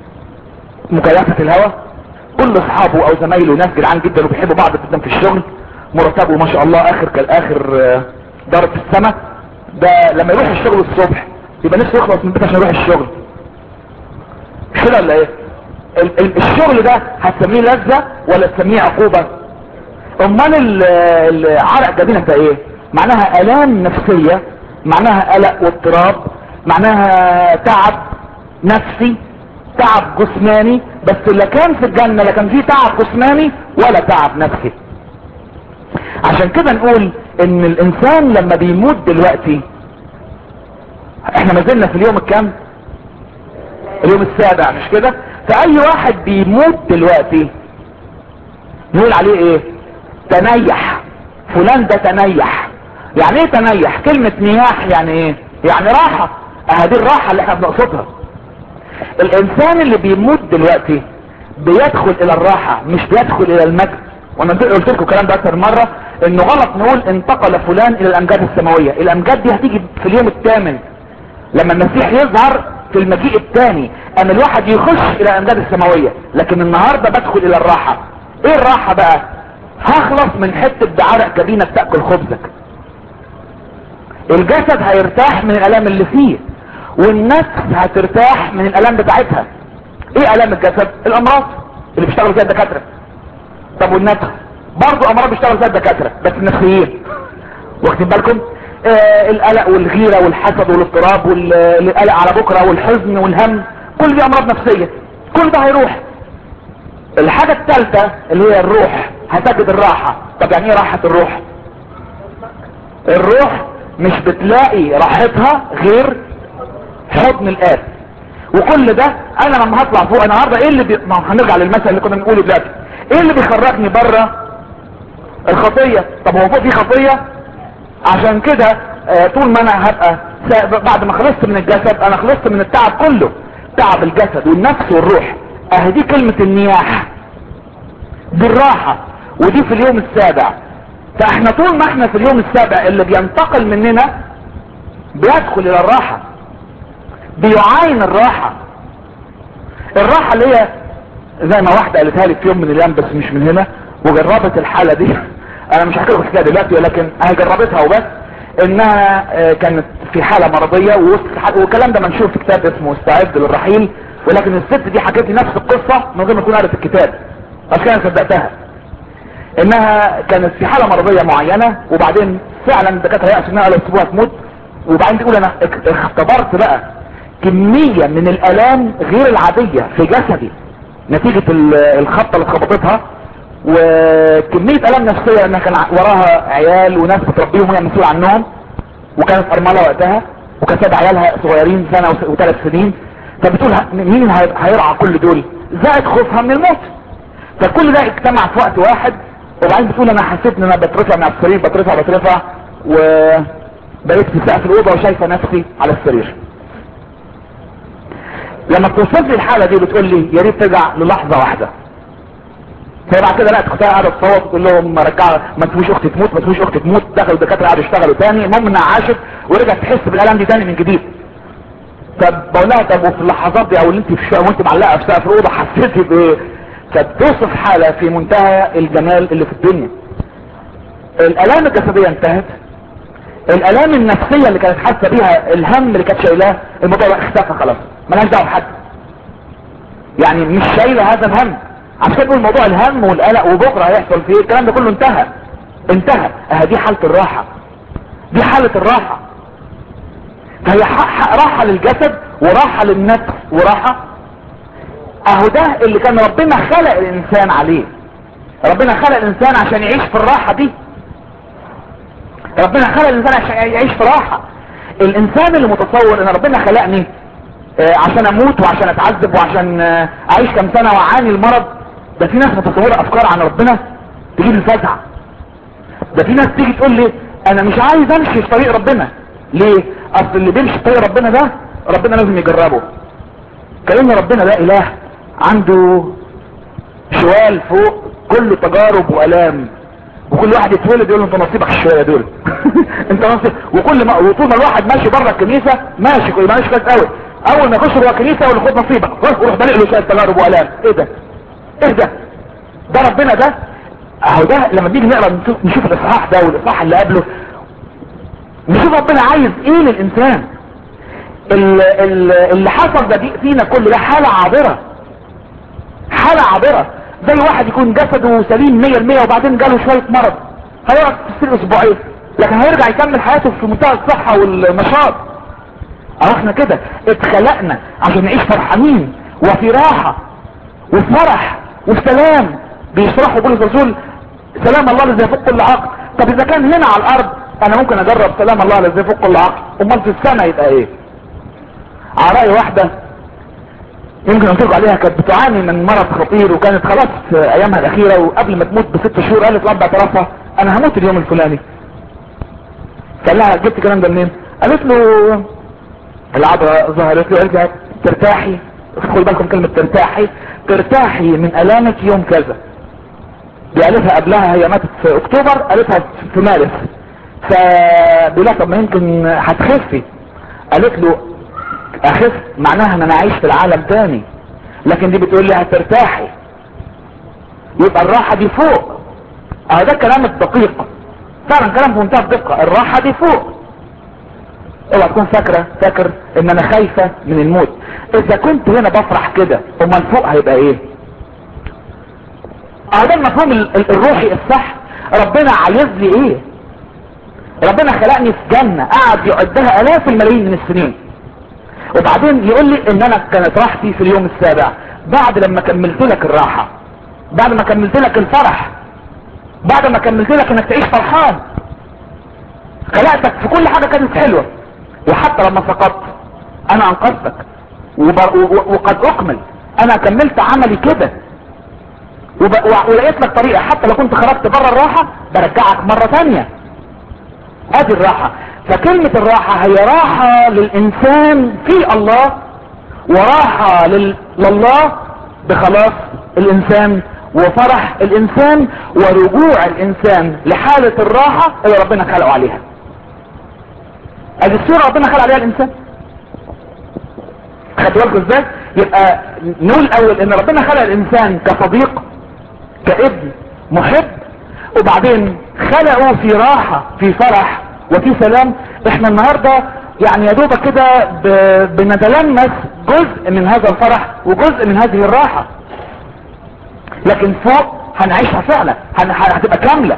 مكيفة الهواء كل اصحابه او زمايله ناس جدعان جدا وبيحبوا بعض جدا في الشغل مرتبه ما شاء الله اخر كالاخر آه، ضرب في السماء ده لما يروح الشغل الصبح يبقى نفسه يخلص من البيت عشان يروح الشغل مش كده ولا ايه ال- ال- الشغل ده هتسميه لذة ولا تسميه عقوبة امال ال- العرق جبينك ده ايه معناها الام نفسية معناها قلق واضطراب معناها تعب نفسي تعب جسماني بس لا كان في الجنة لا كان فيه تعب جسماني ولا تعب نفسي عشان كده نقول ان الانسان لما بيموت دلوقتي احنا ما زلنا في اليوم الكام اليوم السابع مش كده فاي واحد بيموت دلوقتي نقول عليه ايه تنيح فلان ده تنيح يعني ايه تنيح كلمة نياح يعني ايه يعني راحة اهدي الراحة اللي احنا بنقصدها الانسان اللي بيموت دلوقتي بيدخل الى الراحة مش بيدخل الى المجد وانا قلت لكم الكلام ده اكتر مرة انه غلط نقول انتقل فلان الى الامجاد السماوية الامجاد دي هتيجي في اليوم الثامن لما المسيح يظهر في المجيء الثاني ان الواحد يخش الى الامجاد السماوية لكن النهاردة بدخل الى الراحة ايه الراحة بقى هخلص من حتة بعرق جبينك تأكل خبزك الجسد هيرتاح من الالام اللي فيه والنفس هترتاح من الالام بتاعتها ايه الام الجسد الامراض اللي بيشتغلوا فيها الدكاترة طب والنفس برضو امراض بيشتغلوا فيها الدكاترة بس النفسيين واخدين بالكم آه القلق والغيرة والحسد والاضطراب والقلق على بكرة والحزن والهم كل دي امراض نفسية كل ده هيروح الحاجة الثالثة اللي هي الروح هتجد الراحة طب يعني ايه راحة الروح الروح مش بتلاقي راحتها غير حضن الاب وكل ده انا لما هطلع فوق النهارده ايه اللي بي... ما هنرجع للمثل اللي كنا بنقوله دلوقتي ايه اللي بيخرجني بره الخطيه طب هو فوق في خطيه عشان كده آه طول ما انا هبقى بعد ما خلصت من الجسد انا خلصت من التعب كله تعب الجسد والنفس والروح اهي دي كلمة النياح دي الراحة ودي في اليوم السابع فاحنا طول ما احنا في اليوم السابع اللي بينتقل مننا بيدخل الى الراحة بيعاين الراحة الراحة اللي هي زي ما واحدة قالتها لي في يوم من الايام بس مش من هنا وجربت الحالة دي انا مش هحكي لكم الحكايه دلوقتي ولكن انا جربتها وبس انها كانت في حاله مرضيه والكلام ده منشور في كتاب اسمه استعد للرحيل ولكن الست دي حكت لي نفس القصه من غير ما تكون قرأت الكتاب عشان كده صدقتها انها كانت في حاله مرضيه معينه وبعدين فعلا الدكاتره يأسوا انها لو سيبوها تموت وبعدين تقول انا اختبرت بقى كميه من الالام غير العاديه في جسدي نتيجه الخبطه اللي اتخبطتها وكمية الام نفسية انها كان وراها عيال وناس بتربيهم وهي مسؤولة عنهم وكانت ارملة وقتها وكانت سابع عيالها صغيرين سنة وثلاث سنين فبتقول مين هيرعى كل دول زائد خوفها من الموت فكل ده اجتمع في وقت واحد وبعدين بتقول انا حسيت ان انا بترفع من على السرير بترفع بترفع وبقيت في سقف الاوضه وشايفه نفسي على السرير لما بتوصف لي الحاله دي بتقول لي يا ريت ترجع للحظه واحده فبعد كده لقيت اختها قاعده تصوت تقول لهم رجعوا ما تسيبوش اختي تموت ما تسيبوش اختي تموت دخلوا الدكاتره قعدوا يشتغلوا تاني المهم انها عاشت ورجعت تحس بالالم دي تاني من جديد طب بقول لها طب وفي اللحظات دي او اللي انت في وانت معلقه في سقف الاوضه حسيتي بايه؟ كانت توصف حاله في منتهى الجمال اللي في الدنيا الالام الجسديه انتهت الالام النفسيه اللي كانت حاسه بيها الهم اللي كانت شايلاه الموضوع ده اختفى خلاص مالهاش دعوه بحد يعني مش شايله هذا الهم عشان كده بقول موضوع الهم والقلق وبكره هيحصل فيه الكلام ده كله انتهى انتهى اه دي حاله الراحه دي حاله الراحه فهي راحه للجسد وراحه للنفس وراحه اهو ده اللي كان ربنا خلق الانسان عليه ربنا خلق الانسان عشان يعيش في الراحه دي ربنا خلق الانسان عشان يعيش في راحه الانسان اللي متصور ان ربنا خلقني آه عشان اموت وعشان اتعذب وعشان آه اعيش كم سنه واعاني المرض ده في ناس متصوره افكار عن ربنا تجيب الفزع ده في ناس تيجي تقول لي انا مش عايز امشي في طريق ربنا ليه اصل اللي بيمشي في طريق ربنا ده ربنا لازم يجربه كأن ربنا ده اله عنده شوال فوق كله تجارب والام وكل واحد يتولد يقول له انت نصيبك الشويه دول انت نصيب وكل ما وطول ما الواحد ماشي بره الكنيسه ماشي كويس ماشي كويس قوي اول ما يخش جوه الكنيسه يقول له خد نصيبك روح وروح بلق له شويه تجارب والام ايه ده ايه ده ده ربنا ده اهو ده لما بنيجي نقرا نشوف, نشوف الاصحاح ده والاصحاح اللي قبله نشوف ربنا عايز ايه للانسان اللي حصل ده فينا كله ده حالة عابرة حالة عابرة زي واحد يكون جسده سليم مية المية وبعدين جاله شوية مرض هيقعد تصير اسبوعين لكن هيرجع يكمل حياته في منتهى الصحة والنشاط او احنا كده اتخلقنا عشان نعيش فرحانين وفي راحة وفي فرح وفي سلام بيشرحوا بولس الرسول سلام الله الذي يفوق كل عقل طب اذا كان هنا على الارض انا ممكن اجرب سلام الله الذي يفوق كل عقل امال في السماء يبقى ايه على رأي واحدة يمكن انطلق عليها كانت بتعاني من مرض خطير وكانت خلاص في ايامها الاخيرة وقبل ما تموت بست شهور قالت رب اعترفها انا هموت اليوم الفلاني قال لها جبت الكلام ده منين قالت له العذراء ظهرت له قالت لها ترتاحي خدوا بالكم كلمة ترتاحي ترتاحي من الامك يوم كذا دي قالتها قبلها هي ماتت في اكتوبر قالتها في مارس فبيقول لها طب ما يمكن هتخفي قالت له اخف معناها ان انا عايش في العالم تاني لكن دي بتقول لي هترتاحي يبقى الراحة دي فوق اه ده كلام الدقيق فعلا كلام في منتهى الدقة الراحة دي فوق اوعى تكون فاكرة فاكر ان انا خايفة من الموت اذا كنت هنا بفرح كده امال فوق هيبقى ايه اه ده المفهوم الروحي الصح ربنا عايز لي ايه ربنا خلقني في جنة قعد يعدها الاف الملايين من السنين وبعدين يقول لي ان انا كانت راحتي في اليوم السابع بعد لما كملت لك الراحة بعد ما كملت لك الفرح بعد ما كملت لك انك تعيش فرحان خلقتك في كل حاجة كانت حلوة وحتى لما سقطت انا انقذتك وبر... و... وقد اكمل انا كملت عملي كده وب... و... ولقيت لك طريقة حتى لو كنت خرجت بره الراحة برجعك مرة تانية ادي الراحة فكلمة الراحة هي راحة للانسان في الله وراحة لل... لله بخلاص الانسان وفرح الانسان ورجوع الانسان لحالة الراحة اللي ربنا خلقه عليها ادي الصورة ربنا خلق عليها الانسان خدوا بالكم ازاي يبقى نقول الاول ان ربنا خلق الانسان كصديق كابن محب وبعدين خلقه في راحة في فرح وفي سلام احنا النهاردة يعني يا دوبك كده ب- بنتلمس جزء من هذا الفرح وجزء من هذه الراحة لكن فوق هنعيشها فعلا هن- هتبقى كاملة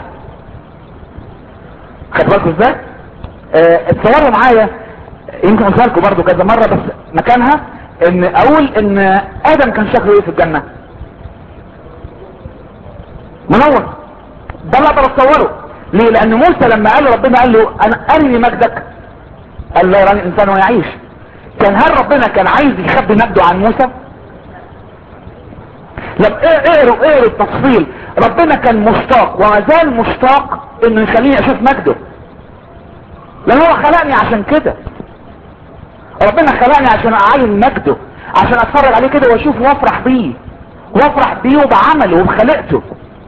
خد بالكم ازاي اه، اتصوروا معايا يمكن قلت لكم برضه كذا مرة بس مكانها ان اقول ان ادم كان شكله ايه في الجنة منور ده اللي اقدر اتصوره ليه لان موسى لما قال له ربنا قال له انا ارني مجدك قال لا يراني الانسان ويعيش كان هل ربنا كان عايز يخبي مجده عن موسى لما اقروا اقروا التفصيل ربنا كان مشتاق وما زال مشتاق انه يخليني اشوف مجده لان هو خلقني عشان كده ربنا خلقني عشان اعاين مجده عشان اتفرج عليه كده واشوفه وافرح بيه وافرح بيه وبعمله وبخلقته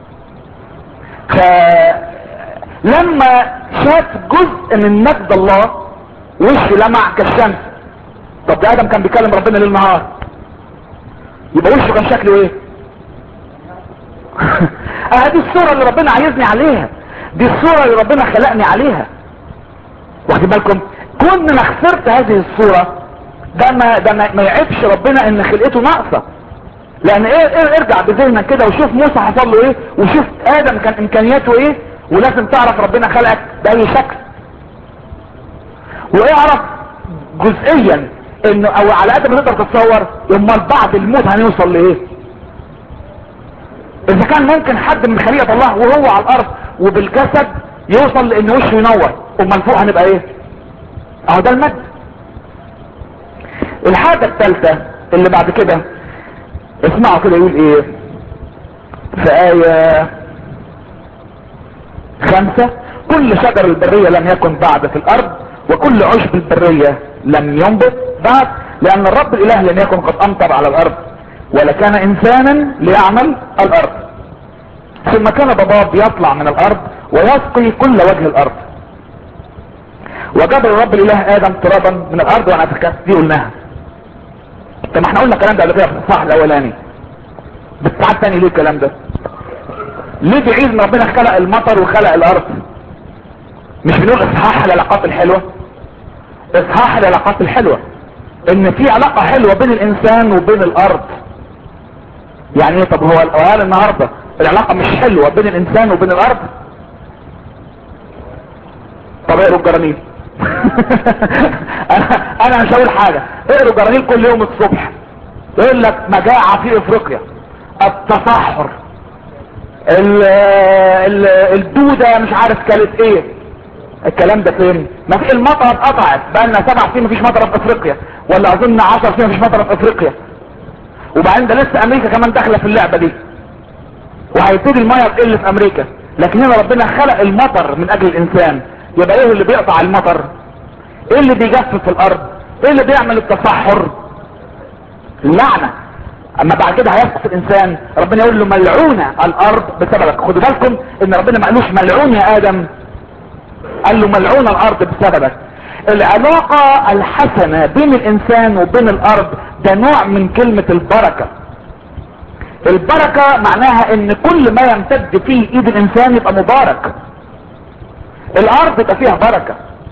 فلما شاف جزء من مجد الله وشه لمع كالشمس طب ده ادم كان بيكلم ربنا ليل نهار يبقى وشه كان شكله ايه اه دي الصورة اللي ربنا عايزني عليها دي الصورة اللي ربنا خلقني عليها واخدين بالكم كون انا خسرت هذه الصورة ده ما ده ما, ما يعيبش ربنا ان خلقته ناقصة لان ايه, إيه ارجع بذهنك كده وشوف موسى حصل له ايه وشوف ادم كان امكانياته ايه ولازم تعرف ربنا خلقك باي شكل واعرف جزئيا انه او على قد ما تقدر تتصور امال بعد الموت هنوصل لايه اذا كان ممكن حد من خليقة الله وهو على الارض وبالجسد يوصل لان وشه ينور امال فوق هنبقى ايه اهو ده المجد الحاجة الثالثة اللي بعد كده اسمعوا كده يقول ايه في آية خمسة كل شجر البرية لم يكن بعد في الارض وكل عشب البرية لم ينبت بعد لان الرب الاله لم يكن قد امطر على الارض ولا كان انسانا ليعمل الارض ثم كان ضباب يطلع من الارض ويسقي كل وجه الارض وجبر الرب الاله ادم ترابا من الارض وانا فكرت دي قلناها طب ما احنا قلنا الكلام ده قبل كده في الصح الاولاني بالساعات تاني ليه الكلام ده ليه بعيد ان ربنا خلق المطر وخلق الارض مش بنقول اصحاح العلاقات الحلوة اصحاح العلاقات الحلوة ان في علاقة حلوة بين الانسان وبين الارض يعني ايه طب هو القرآن النهاردة العلاقة مش حلوة بين الانسان وبين الارض طب اقروا الجرانيل انا انا مش هقول حاجة اقروا الجرانيل كل يوم الصبح يقول لك مجاعة في افريقيا التصحر ال ال الدودة مش عارف كانت ايه الكلام ده فين ما في المطر اتقطعت بقى لنا سبع سنين مفيش مطر في افريقيا ولا اظن عشر سنين مفيش مطر في افريقيا وبعدين ده لسه امريكا كمان داخله في اللعبه دي وهيبتدي الميه تقل في امريكا لكن هنا ربنا خلق المطر من اجل الانسان يبقى ايه اللي بيقطع المطر ايه اللي بيجفف في الارض ايه اللي بيعمل التصحر اللعنه اما بعد كده هيسقط الانسان ربنا يقول له ملعونه الارض بسببك خدوا بالكم ان ربنا ما قالوش ملعون يا ادم قال له ملعون الارض بسببك العلاقة الحسنة بين الانسان وبين الارض ده نوع من كلمة البركة البركة معناها ان كل ما يمتد فيه ايد الانسان يبقى مبارك الارض يبقى فيها بركة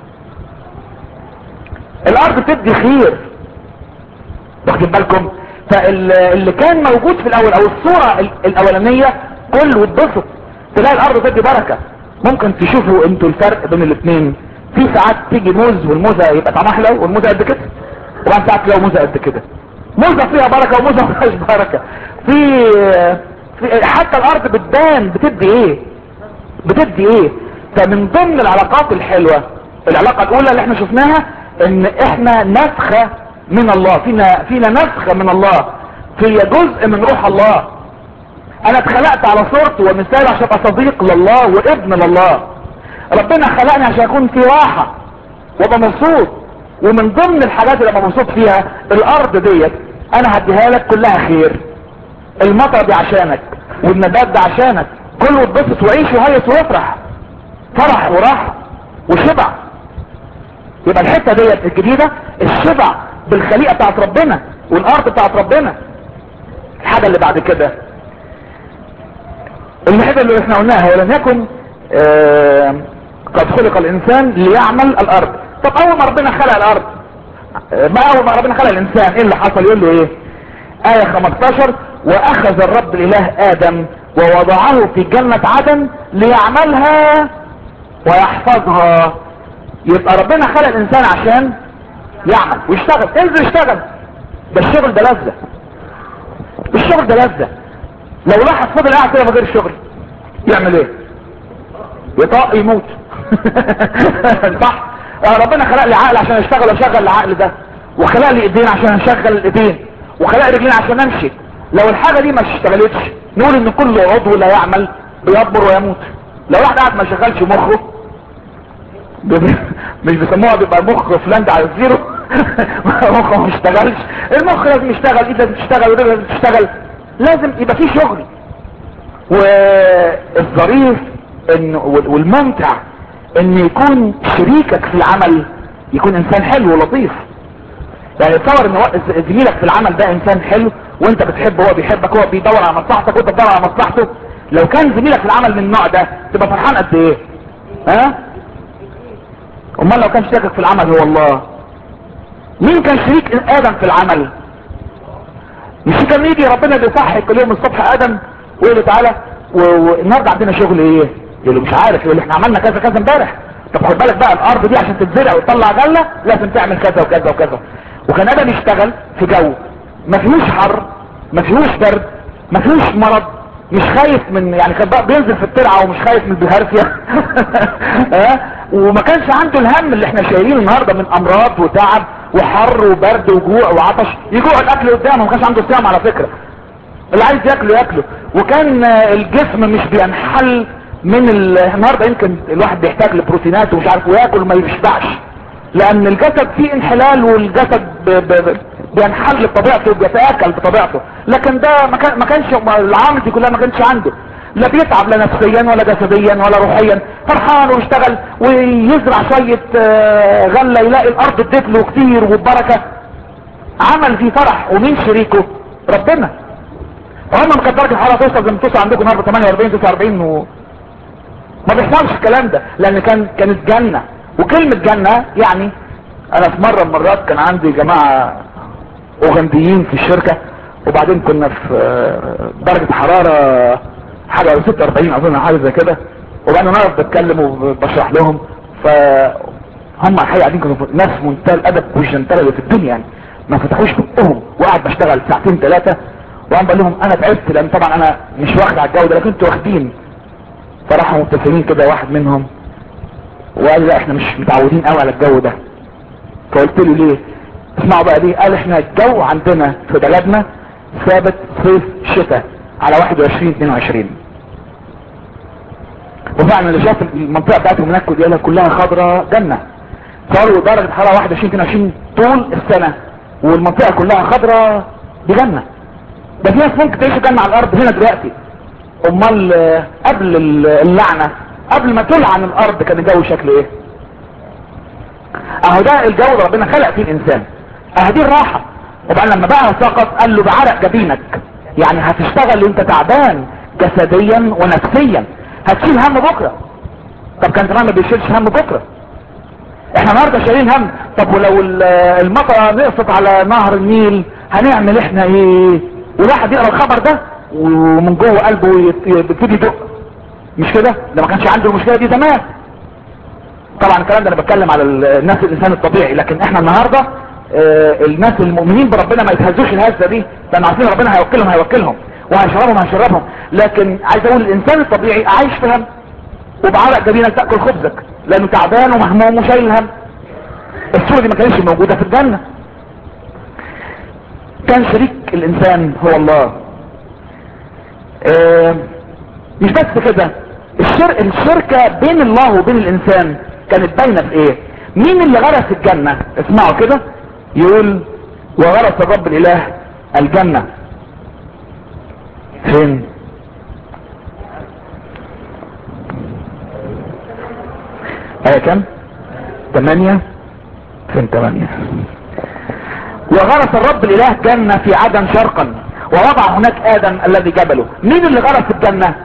الارض تدي خير واخدين بالكم فاللي كان موجود في الاول او الصورة الاولانية كل واتبسط تلاقي الارض تدي بركة ممكن تشوفوا انتوا الفرق بين الاثنين في ساعات تيجي موز والموزة يبقى طعمها حلو والموزة قد كده وبعد ساعات تلاقوا موزة قد كده موزة فيها بركة وموزة ما فيهاش بركة في في حتى الارض بتبان بتدي ايه بتدي ايه فمن ضمن العلاقات الحلوة العلاقة الاولى اللي احنا شفناها ان احنا نسخة من الله فينا فينا نسخة من الله في جزء من روح الله انا اتخلقت على صورته ومثاله عشان ابقى صديق لله وابن لله ربنا خلقني عشان اكون في راحة وابقى مبسوط ومن ضمن الحاجات اللي ابقى مبسوط فيها الارض ديت انا هديها لك كلها خير المطر دي عشانك والنبات ده عشانك كله اتبسط وعيش وهيص وافرح فرح وراحة وشبع يبقى الحتة ديت الجديدة الشبع بالخليقة بتاعت ربنا والارض بتاعت ربنا الحاجة اللي بعد كده الحاجة اللي احنا قلناها ولم يكن آه قد خلق الانسان ليعمل الارض طب اول ما ربنا خلق الارض آه ما اول ما ربنا خلق الانسان ايه اللي حصل يقول له ايه آية 15 واخذ الرب الاله ادم ووضعه في جنة عدن ليعملها ويحفظها يبقى ربنا خلق الانسان عشان يعمل ويشتغل انزل اشتغل ده الشغل ده لذة الشغل ده لذة لو لاحظ فضل قاعد كده من غير الشغل يعمل ايه يطاق يموت صح آه ربنا خلق لي عقل عشان اشتغل واشغل العقل ده وخلق لي ايدين عشان اشغل الايدين وخلق رجلين عشان امشي لو الحاجة دي ما اشتغلتش نقول ان كل عضو لا يعمل بيكبر ويموت لو واحد قاعد ما شغلش مخه مش بيسموها بيبقى مخ فلان ده على الزيرو مخه ما اشتغلش المخ لازم يشتغل ايد لازم تشتغل ورجل لازم تشتغل لازم يبقى فيه شغل والظريف ان والممتع ان يكون شريكك في العمل يكون انسان حلو ولطيف يعني تصور ان زميلك في العمل ده انسان حلو وانت بتحبه هو بيحبك هو بيدور على مصلحتك وانت بتدور على مصلحته لو كان زميلك في العمل من النوع ده تبقى فرحان قد ايه ها امال لو كان شريكك في العمل هو الله مين كان شريك ادم في العمل مش كان يجي ربنا بيصحي كل يوم الصبح ادم ويقول له تعالى والنهارده عندنا شغل ايه يقول له مش عارف يقول له احنا عملنا كذا كذا امبارح طب خد بالك بقى الارض دي عشان تتزرع وتطلع غله لازم تعمل كذا وكذا وكذا وكان ادم يشتغل في جو ما فيهوش حر ما فيهوش برد ما فيهوش مرض مش خايف من يعني كان بقى بينزل في الترعه ومش خايف من البهارسيا ها وما كانش عنده الهم اللي احنا شايلينه النهارده من امراض وتعب وحر وبرد وجوع وعطش يجوع الاكل قدامه ما كانش عنده صيام على فكره اللي عايز ياكله ياكله وكان الجسم مش بينحل من النهارده يمكن الواحد بيحتاج لبروتينات ومش عارف وياكل وما يشبعش لان الجسد فيه انحلال والجسد ب ب بينحل بطبيعته وبيتاكل بطبيعته لكن ده ما كان ما كانش العوامل دي كلها ما كانش عنده لا بيتعب لا نفسيا ولا جسديا ولا روحيا فرحان ويشتغل ويزرع شوية غلة يلاقي الارض ادت له كتير وبركة عمل فيه فرح ومين شريكه ربنا هم ما كانت درجة الحرارة توصل زي ما توصل عندكم النهارده 48 49 و ما بيحصلش الكلام ده لان كان كانت جنة وكلمة جنة يعني انا في مرة من المرات كان عندي جماعة اوغنديين في الشركة وبعدين كنا في درجة حرارة حاجة 46 اظن حاجة زي كده وبعدين انا اقف بتكلم وبشرح لهم فهم الحقيقة قاعدين كانوا ناس منتهى الادب والجنتلة اللي في الدنيا يعني ما فتحوش بقهم وقعد بشتغل ساعتين ثلاثة وقام بقول لهم انا تعبت لان طبعا انا مش واخد على الجو ده لكن انتوا واخدين فراحوا مبتسمين كده واحد منهم وقال لي لا احنا مش متعودين قوي على الجو ده فقلت له ليه اسمعوا بقى دي قال احنا الجو عندنا في بلدنا ثابت صيف شتاء على 21 22 وفعلا اللي شاف المنطقه بتاعتهم هناك كلها كلها خضراء جنه صاروا درجه حراره 21 22 طول السنه والمنطقه كلها خضراء دي جنه ده في ناس ممكن تعيش جنه على الارض هنا دلوقتي امال قبل اللعنه قبل ما تلعن الارض كان الجو شكله ايه اهو ده الجو اللي ربنا خلق فيه الانسان اهو دي الراحه وبعدين لما بقى سقط قال له بعرق جبينك يعني هتشتغل وانت تعبان جسديا ونفسيا هتشيل هم بكرة طب كان زمان ما بيشيلش هم بكرة احنا النهارده شايلين هم طب ولو المطره نقصت على نهر النيل هنعمل احنا ايه والواحد يقرا الخبر ده ومن جوه قلبه يبتدي يدق مش كده ده ما كانش عنده المشكله دي زمان طبعا الكلام ده انا بتكلم على الناس الانسان الطبيعي لكن احنا النهارده آه الناس المؤمنين بربنا ما يتهزوش الهزه دي لان عارفين ربنا هيوكلهم هيوكلهم وهيشربهم هيشربهم لكن عايز اقول الانسان الطبيعي عايش في هم وبعرق جبينك تاكل خبزك لانه تعبان ومهموم وشايل هم الصوره دي ما كانتش موجوده في الجنه كان شريك الانسان هو الله آه مش بس كده الشر... الشركة بين الله وبين الانسان كانت باينة في ايه مين اللي غرس الجنة اسمعوا كده يقول وغرس الرب الاله الجنة فين ايه كم تمانية فين تمانية وغرس الرب الاله جنة في عدن شرقا ووضع هناك ادم الذي جبله مين اللي غرس الجنة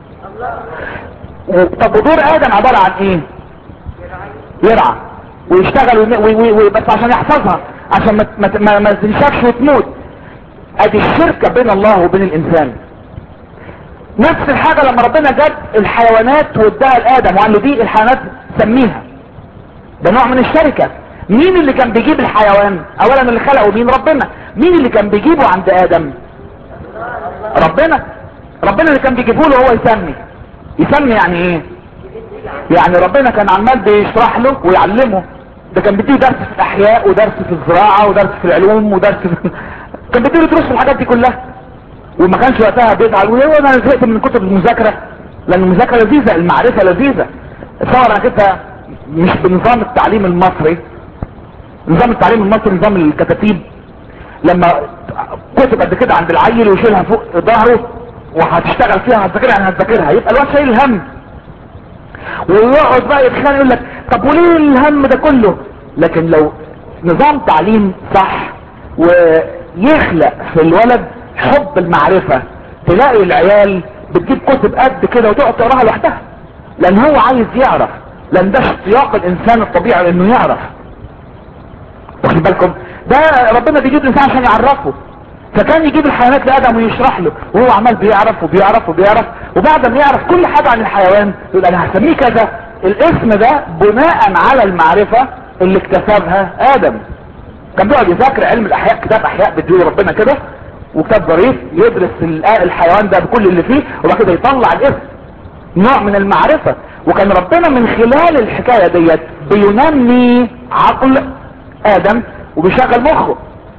و- طب ودور ادم عبارة عن ايه يرعى ويشتغل وي- وي- وي- وي- بس عشان يحفظها عشان ما ما ما, ما تنشفش وتموت ادي الشركة بين الله وبين الانسان نفس الحاجة لما ربنا جاب الحيوانات واداها لادم وقال له دي الحيوانات سميها ده نوع من الشركة مين اللي كان بيجيب الحيوان اولا اللي خلقه مين ربنا مين اللي كان بيجيبه عند ادم ربنا ربنا اللي كان بيجيبه له هو يسمي يسمي يعني ايه يعني ربنا كان عمال بيشرح له ويعلمه ده كان بيديه درس في الاحياء ودرس في الزراعة ودرس في العلوم ودرس في... كان بيديله دروس في الحاجات دي كلها وما كانش وقتها بيزعل ويقول انا زهقت من كتب المذاكرة لان المذاكرة لذيذة المعرفة لذيذة تصور انا كده مش بنظام التعليم المصري نظام التعليم المصري نظام الكتاتيب لما كتب قد كده عند العيل ويشيلها فوق ظهره وهتشتغل فيها هتذاكرها يعني هتذاكرها يبقى الواد شايل الهم ويقعد بقى يتخانق يقول لك طب وليه الهم ده كله لكن لو نظام تعليم صح ويخلق في الولد حب المعرفة تلاقي العيال بتجيب كتب قد كده وتقعد تقراها لوحدها لان هو عايز يعرف لان ده اشتياق الانسان الطبيعي انه يعرف واخد بالكم ده ربنا بيجيب الانسان عشان يعرفه فكان يجيب الحيوانات لادم ويشرح له وهو عمال بيعرف وبيعرف وبيعرف وبعد ما يعرف كل حاجة عن الحيوان يقول انا هسميه كذا الاسم ده بناء على المعرفة اللي اكتسبها ادم كان بيقعد يذاكر علم الاحياء كتاب احياء بيديله ربنا كده وكتاب ظريف يدرس ال- الحيوان ده بكل اللي فيه وبعد كده يطلع الاسم نوع من المعرفة وكان ربنا من خلال الحكاية ديت بينمي عقل ادم وبيشغل مخه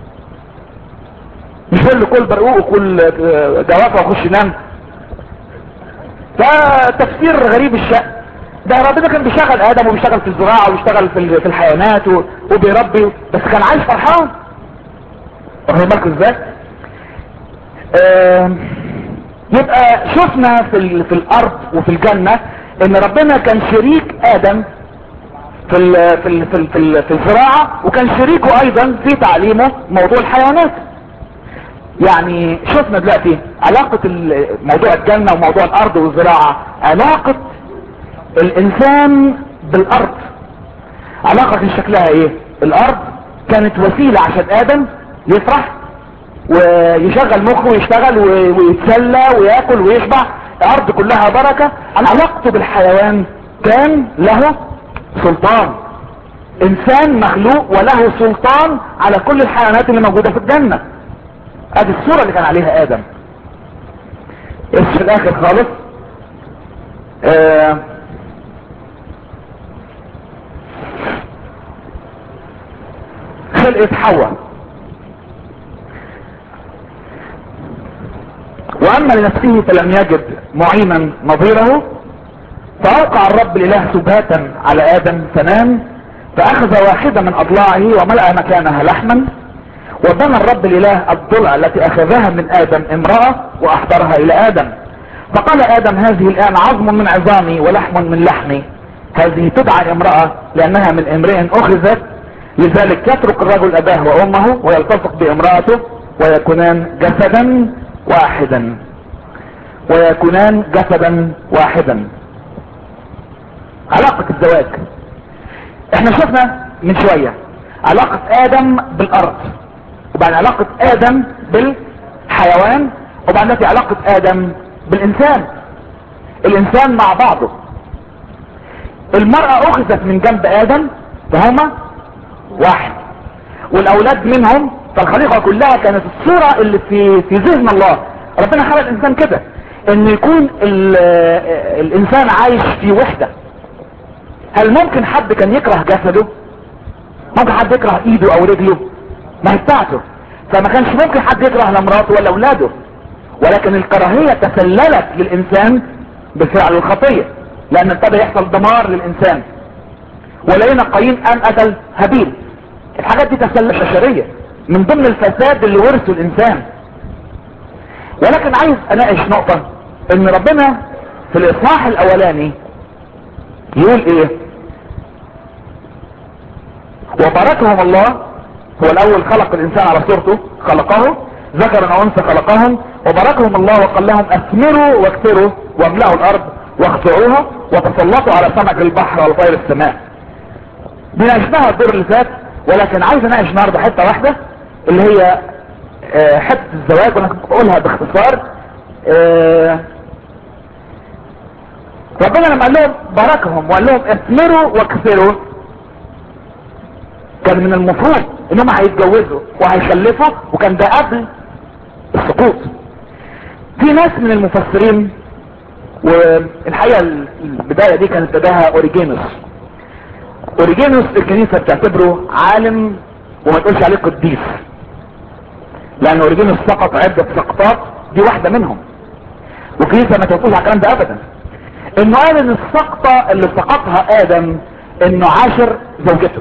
مش يقول له كل برقوق وكل آه، جوافة وخش نام ده تفسير غريب الشأن ده ربنا كان بيشغل ادم وبيشتغل في الزراعة وبيشتغل في ال- في الحيوانات و- وبيربي بس كان عايش فرحان واخدين بالكم ازاي آم، يبقى شفنا في ال- في الارض وفي الجنة ان ربنا كان شريك ادم في ال في ال في, ال في, ال في الزراعة وكان شريكه ايضا في تعليمه موضوع الحيوانات يعني شفنا دلوقتي علاقة ال- موضوع الجنة وموضوع الارض والزراعة علاقة الانسان بالارض علاقة كان شكلها ايه الارض كانت وسيلة عشان ادم يفرح ويشغل مخه ويشتغل و- ويتسلى وياكل ويشبع الارض كلها بركة عن علاقته بالحيوان كان له سلطان انسان مخلوق وله سلطان على كل الحيوانات اللي موجودة في الجنة ادي الصورة اللي كان عليها ادم بس في الاخر خالص آه خلقت حواء واما لنفسه فلم يجد معينا نظيره فأوقع الرب الإله سباتا على آدم فنام فأخذ واحدة من أضلاعه وملأ مكانها لحما وبنى الرب الإله الضلع التي أخذها من آدم امرأة وأحضرها إلى آدم فقال آدم هذه الآن عظم من عظامي ولحم من لحمي هذه تدعى امرأة لأنها من امرئ أخذت لذلك يترك الرجل أباه وأمه ويلتصق بامرأته ويكونان جسدا واحدا ويكونان جسدا واحدا علاقة الزواج احنا شفنا من شوية علاقة ادم بالارض وبعد علاقة ادم بالحيوان وبعد دلوقتي علاقة ادم بالانسان الانسان مع بعضه المرأة اخذت من جنب ادم فهما واحد والاولاد منهم فالخليقة كلها كانت الصورة اللي في في ذهن الله ربنا خلق الانسان كده ان يكون ال- الانسان عايش في وحدة هل ممكن حد كان يكره جسده ممكن حد يكره ايده او رجله ما هي بتاعته فما كانش ممكن حد يكره لا مراته ولا اولاده ولكن الكراهية تسللت للانسان بفعل الخطية لان ابتدى يحصل دمار للانسان ولقينا قايين قام قتل هابيل الحاجات دي تسلل بشرية من ضمن الفساد اللي ورثه الانسان ولكن عايز اناقش نقطة ان ربنا في الاصحاح الاولاني يقول ايه وباركهم الله هو الاول خلق الانسان على صورته خلقه ذكرا وانثى خلقهم وباركهم الله وقال لهم اثمروا واكثروا واملأوا الارض واخضعوها وتسلطوا على سمك البحر وطير السماء دي ناقشناها الدور اللي فات ولكن عايز اناقش النهارده حته واحده اللي هي آه، حته الزواج وانا كنت بقولها باختصار آه، ربنا لما قال لهم باركهم وقال لهم اثمروا واكثروا كان من المفروض انهم هيتجوزوا وهيخلفوا وكان ده قبل السقوط في ناس من المفسرين والحقيقه البدايه دي كانت بداها اوريجينوس اوريجينوس الكنيسه بتعتبره عالم وما تقولش عليه قديس لان اوريجينوس سقط عده سقطات دي واحده منهم والكنيسه ما توقفش على الكلام ده ابدا انه قال ان السقطه اللي سقطها ادم انه عاشر زوجته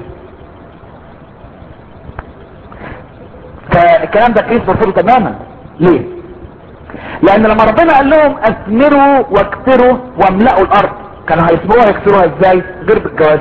فالكلام ده كيس مرفوض تماما ليه لان لما ربنا قال لهم اثمروا واكثروا واملأوا الارض كانوا هيثمروها يكسروها ازاي غير بالجواز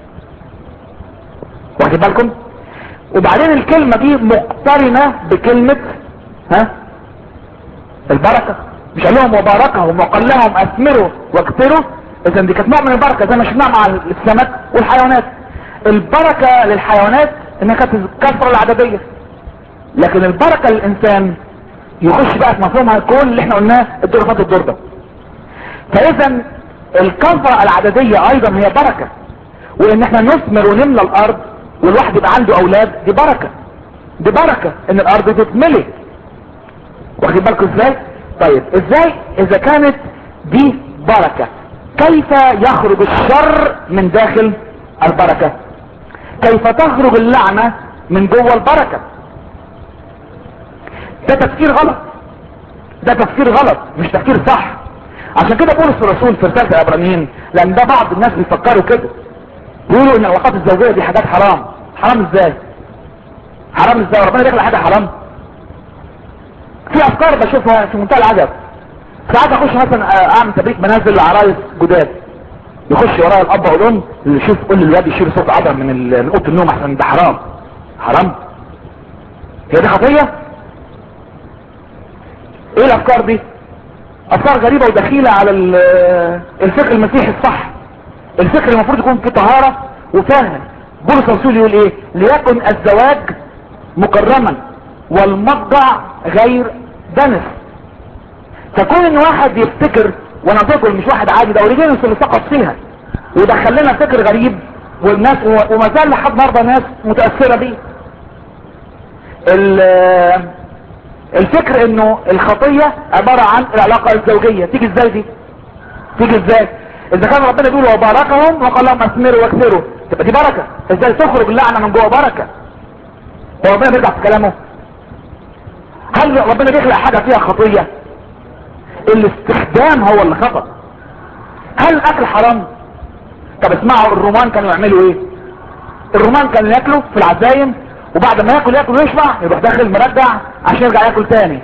واخد بالكم وبعدين الكلمة دي مقترنة بكلمة ها البركة مش قال لهم وباركهم وقال لهم اثمروا واكثروا اذا دي كانت نوع من البركة زي ما شفناها مع السمك والحيوانات البركة للحيوانات انها كانت الكثرة العددية لكن البركة للانسان يخش بقى في مفهومها كل اللي احنا قلناه الدور فات الدور ده فاذا الكثرة العددية ايضا هي بركة وان احنا نثمر ونملى الارض والواحد يبقى عنده اولاد دي بركة دي بركة ان الارض تتملي واخدين بالكم ازاي طيب ازاي اذا كانت دي بركة كيف يخرج الشر من داخل البركة كيف تخرج اللعنة من جوه البركة ده تفكير غلط ده تفكير غلط مش تفكير صح عشان كده بولس الرسول في رسالة العبرانيين لان ده بعض الناس بيفكروا كده بيقولوا ان العلاقات الزوجية دي حاجات حرام حرام ازاي حرام ازاي ربنا داخل حاجة حرام في افكار بشوفها في منتهى العجب ساعات اخش مثلا اعمل تبريك منازل لعرايس جداد يخش ورايا الاب والام اللي يشوف كل الولاد يشيل صوت عبر من ال- من اوضه النوم عشان ده حرام حرام هي دي خطيه ايه الافكار دي افكار غريبة ودخيلة على ال- الفكر المسيحي الصح الفكر المفروض يكون فيه طهارة وفاهم بولس الرسول يقول ايه ليكن الزواج مكرما والمضجع غير دنس فكون ان واحد يفتكر وانا بقول مش واحد عادي ده اوريجينوس اللي سقط فيها ودخل لنا فكر غريب والناس وما زال لحد النهارده ناس متاثره بيه ال- الفكر انه الخطيه عباره عن العلاقه الزوجيه تيجي ازاي دي تيجي ازاي اذا كان ربنا بيقول وباركهم وقال لهم اثمروا واكثروا تبقى دي بركه ازاي تخرج اللعنه من جوه بركه هو ربنا بيرجع في كلامه هل ربنا بيخلق حاجه فيها خطيه الاستخدام هو اللي خطأ هل الاكل حرام طب اسمعوا الرومان كانوا يعملوا ايه الرومان كانوا ياكلوا في العزايم وبعد ما ياكل ياكل ويشبع يروح داخل مرجع عشان يرجع ياكل تاني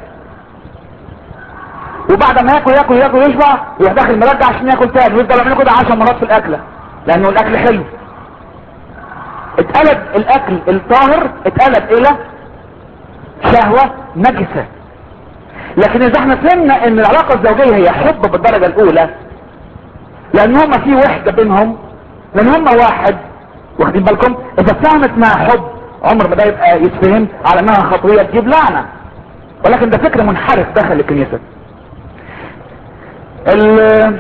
وبعد ما ياكل ياكل ياكل ويشبع يروح داخل مرجع عشان ياكل تاني ويفضل يعملوا كده 10 مرات في الاكله لانه الاكل حلو اتقلب الاكل الطاهر اتقلب الى شهوة نجسة لكن اذا احنا فهمنا ان العلاقة الزوجية هي حب بالدرجة الاولى لان هما في وحدة بينهم لان هما واحد واخدين بالكم اذا اتفهمت مع حب عمر ما ده يبقى يتفهم على انها خطوية تجيب لعنة ولكن ده فكر منحرف داخل الكنيسة ال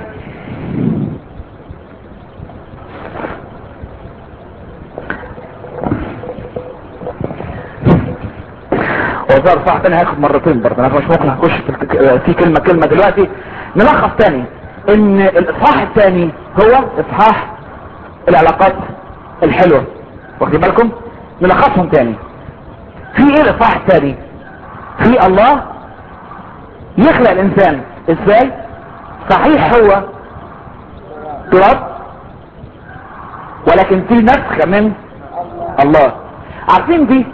ظهر صح تاني هياخد مرتين برضه انا مش ممكن هخش في, الك- في كلمة كلمة دلوقتي نلخص تاني ان الاصحاح الثاني هو اصحاح العلاقات الحلوة واخدين بالكم نلخصهم تاني في ايه الاصحاح الثاني في الله يخلق الانسان ازاي صحيح هو تراب ولكن في نسخة من الله عارفين دي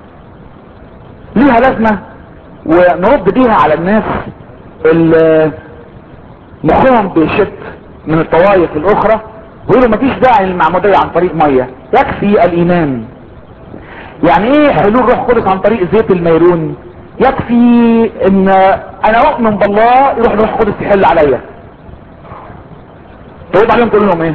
ليها لازمة ونرد بيها على الناس اللي مخهم بيشت من الطوائف الاخرى ويقولوا مفيش داعي للمعمودية عن طريق مية يكفي الايمان يعني ايه حلول روح قدس عن طريق زيت الميرون يكفي ان انا اؤمن بالله يروح روح قدس يحل عليا تقول عليهم تقول لهم ايه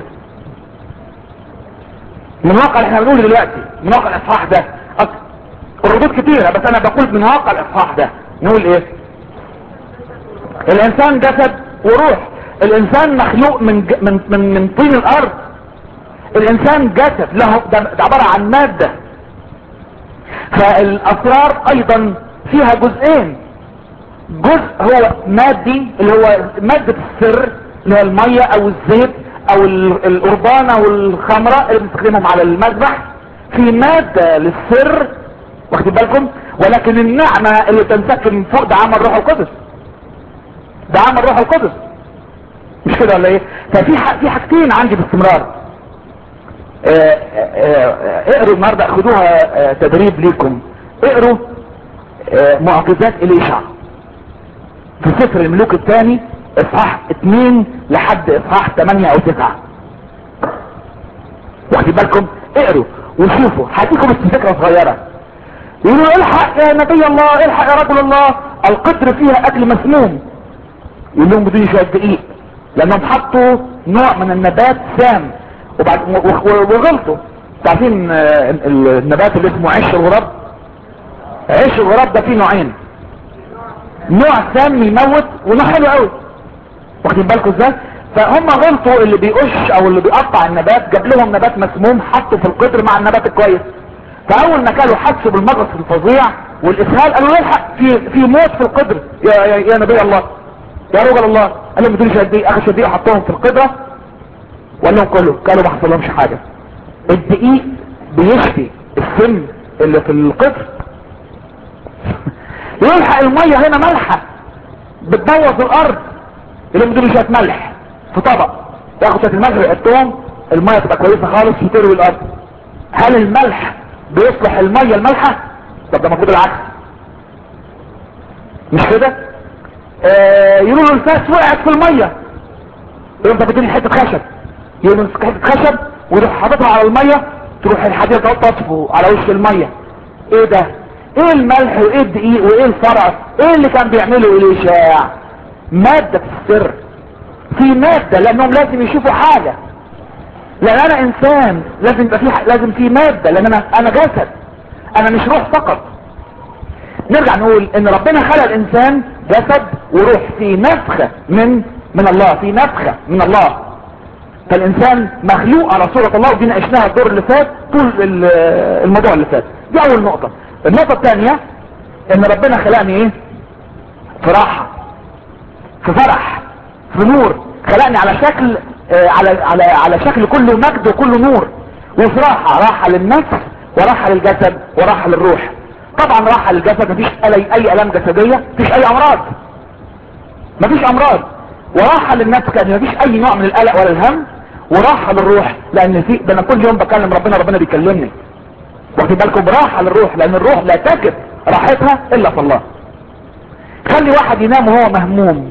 من واقع اللي احنا بنقوله دلوقتي من واقع الاصحاح ده أك- الردود كتيرة بس انا بقول من واقع الاصحاح ده نقول ايه الانسان جسد وروح الانسان مخلوق من ج... من من من طين الارض الانسان جسد له ده, ده عبارة عن مادة فالاسرار ايضا فيها جزئين جزء هو مادي اللي هو مادة السر اللي هو المية او الزيت او ال- القربان او الخمرة اللي بنستخدمهم على المذبح في مادة للسر واخدين بالكم ولكن النعمة اللي تنسكب من فوق ده عمل روح القدس ده عمل روح القدس مش كده ولا ايه ففي ح- في حاجتين عندي باستمرار آه، آه، آه، اقروا النهارده خدوها آه، تدريب ليكم اقروا آه، معجزات اليشع في سفر الملوك الثاني اصحاح اتنين لحد اصحاح تمانية او تسعة واخدين بالكم اقروا وشوفوا هديكم بس فكرة صغيرة يقولوا الحق يا نبي الله الحق يا رجل الله القدر فيها اكل مسموم يقول لهم بدون شوية دقيق لانهم حطوا نوع من النبات سام وبعد و- و- وغلطوا تعرفين آه، ال- النبات اللي اسمه عش الغراب عش الغراب ده فيه نوعين نوع سام يموت ونوع حلو قوي واخدين بالكم ازاي فهم غلطوا اللي بيقش او اللي بيقطع النبات جاب لهم نبات مسموم حطه في القدر مع النبات الكويس فاول ما كانوا حسوا بالمغص الفظيع والاسهال قالوا الحق في في موت في القدر يا يا, يا نبي الله يا رجل الله قال لهم بدون شديق اخذ شديق حطهم في القدره وقال لهم كله قالوا ما حصلهمش حاجه الدقيق بيشفي السم اللي في القدر يلحق الميه هنا ملحه بتبوظ الارض اللي بدون شويه ملح في طبق ياخد شويه الملح ويحطهم الميه تبقى كويسه خالص وتروي الارض هل الملح بيصلح الميه المالحه طب ده المفروض العكس مش كده آه يقولوا له الفاس وقعت في الميه يقول انت بتديني حته خشب يقول له حته خشب ويروح حاططها على الميه تروح الحديده تقعد تطفو على وش الميه ايه ده ايه الملح وايه الدقيق وايه الفرع ايه اللي كان بيعمله الاشاع ماده في السر في ماده لانهم لازم يشوفوا حاجه لان انا انسان لازم يبقى في لازم في ماده لان انا انا جسد انا مش روح فقط نرجع نقول ان ربنا خلق الانسان جسد وروح في نفخه من من الله في نفخه من الله فالانسان مخلوق على صورة الله ودي ناقشناها الدور اللي فات طول ال- الموضوع اللي فات دي اول نقطة النقطة الثانية ان ربنا خلقني ايه في راحة في فرح في نور خلقني على شكل آه، على على على شكل كله مجد وكله نور وفي راحة راحة للنفس وراحة للجسد وراحة للروح طبعا راحة للجسد مفيش اي اي الام جسدية مفيش اي امراض مفيش امراض وراحة للنفس كان مفيش اي نوع من القلق ولا الهم وراحة للروح لان في ده انا كل يوم بكلم ربنا ربنا بيكلمني واخد بالكم راحة للروح لان الروح لا تجد راحتها الا في الله خلي واحد ينام وهو مهموم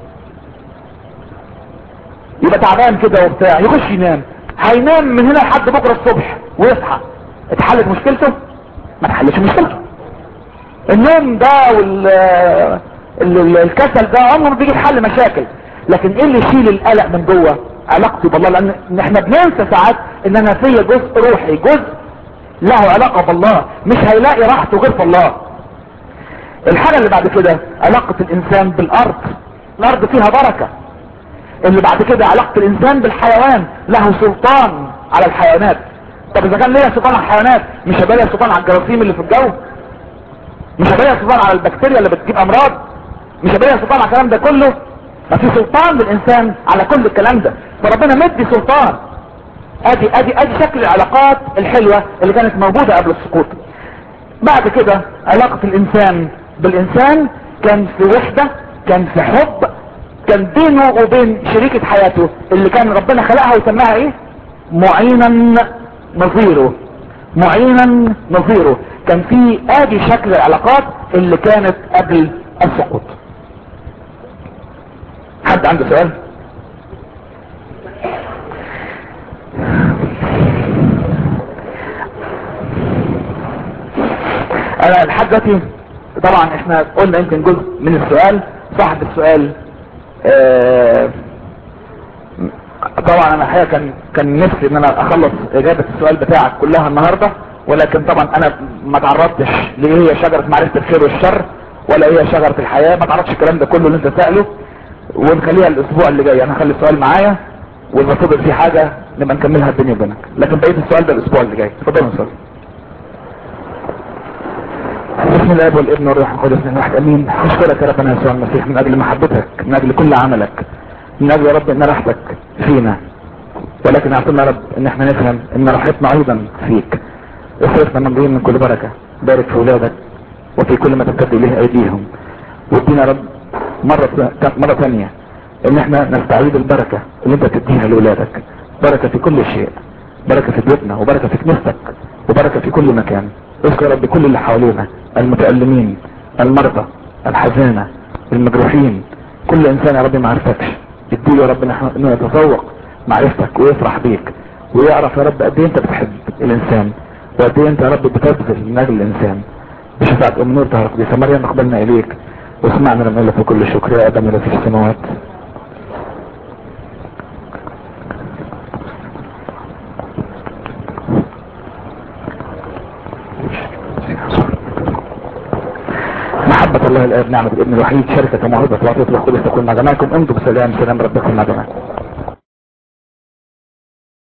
يبقى تعبان كده وبتاع يخش ينام هينام من هنا لحد بكره الصبح ويصحى اتحلت مشكلته ما اتحلتش مشكلته النوم ده وال ال- ال- الكسل ده عمره ما بيجي حل مشاكل لكن ايه اللي يشيل القلق من جوه علاقتي بالله لان إن احنا بننسى ساعات ان انا فيا جزء روحي جزء له علاقة بالله مش هيلاقي راحته غير في الله الحاجة اللي بعد كده علاقة الانسان بالارض الارض فيها بركة اللي بعد كده علاقة الانسان بالحيوان له سلطان على الحيوانات طب اذا كان ليا سلطان على الحيوانات مش هيبقى ليا سلطان على الجراثيم اللي في الجو مش هيبقى لها سلطان على البكتيريا اللي بتجيب امراض مش هيبقى لها سلطان على الكلام ده كله ما في سلطان للانسان على كل الكلام ده فربنا مدي سلطان ادي ادي ادي شكل العلاقات الحلوة اللي كانت موجودة قبل السقوط بعد كده علاقة الانسان بالانسان كان في وحدة كان في حب كان بينه وبين شريكة حياته اللي كان ربنا خلقها وسماها ايه معينا نظيره معينا نظيره كان في ادي شكل العلاقات اللي كانت قبل السقوط حد عنده سؤال انا لحد دلوقتي طبعا احنا قلنا يمكن جزء من السؤال صاحب السؤال آه طبعا انا الحقيقه كان كان نفسي ان انا اخلص اجابه السؤال بتاعك كلها النهارده ولكن طبعا انا ما تعرضتش لايه هي شجره معرفه الخير والشر ولا هي شجره الحياه ما تعرضش الكلام ده كله اللي انت ساله ونخليها الاسبوع اللي جاي انا هخلي السؤال معايا واذا فضل في حاجه نبقى نكملها بيني وبينك لكن بقيه السؤال ده الاسبوع اللي جاي اتفضل يا استاذ بسم الله والابن والروح القدس من واحد امين اشكرك يا ربنا يسوع المسيح من اجل محبتك من اجل كل عملك من اجل يا رب ان راحتك فينا ولكن اعطينا يا رب ان احنا نفهم ان راحتنا ايضا فيك اصرفنا مملوئين من كل بركة بارك في اولادك وفي كل ما تبتد اليه ايديهم وادينا يا رب مرة مرة ثانية ان احنا نستعيد البركة اللي انت تديها لاولادك بركة في كل شيء بركة في بيتنا وبركة في كنيستك وبركة في كل مكان اذكر يا رب كل اللي حوالينا المتألمين المرضى الحزانة المجروحين كل انسان يا رب ما عرفتكش اديله يا رب انه يتذوق معرفتك ويفرح بيك ويعرف يا رب قد ايه انت بتحب الانسان وقد ايه انت يا رب بتبذل من اجل الانسان بشفاعة ام نور تهرق دي مريم اقبلنا اليك واسمعنا لما لك بكل شكر يا ادم الذي في السماوات محبة الله الآب نعمة الابن الوحيد شركة موهبة وعطية القدس تكون مع جماعكم امضوا بسلام سلام ربكم مع جماعكم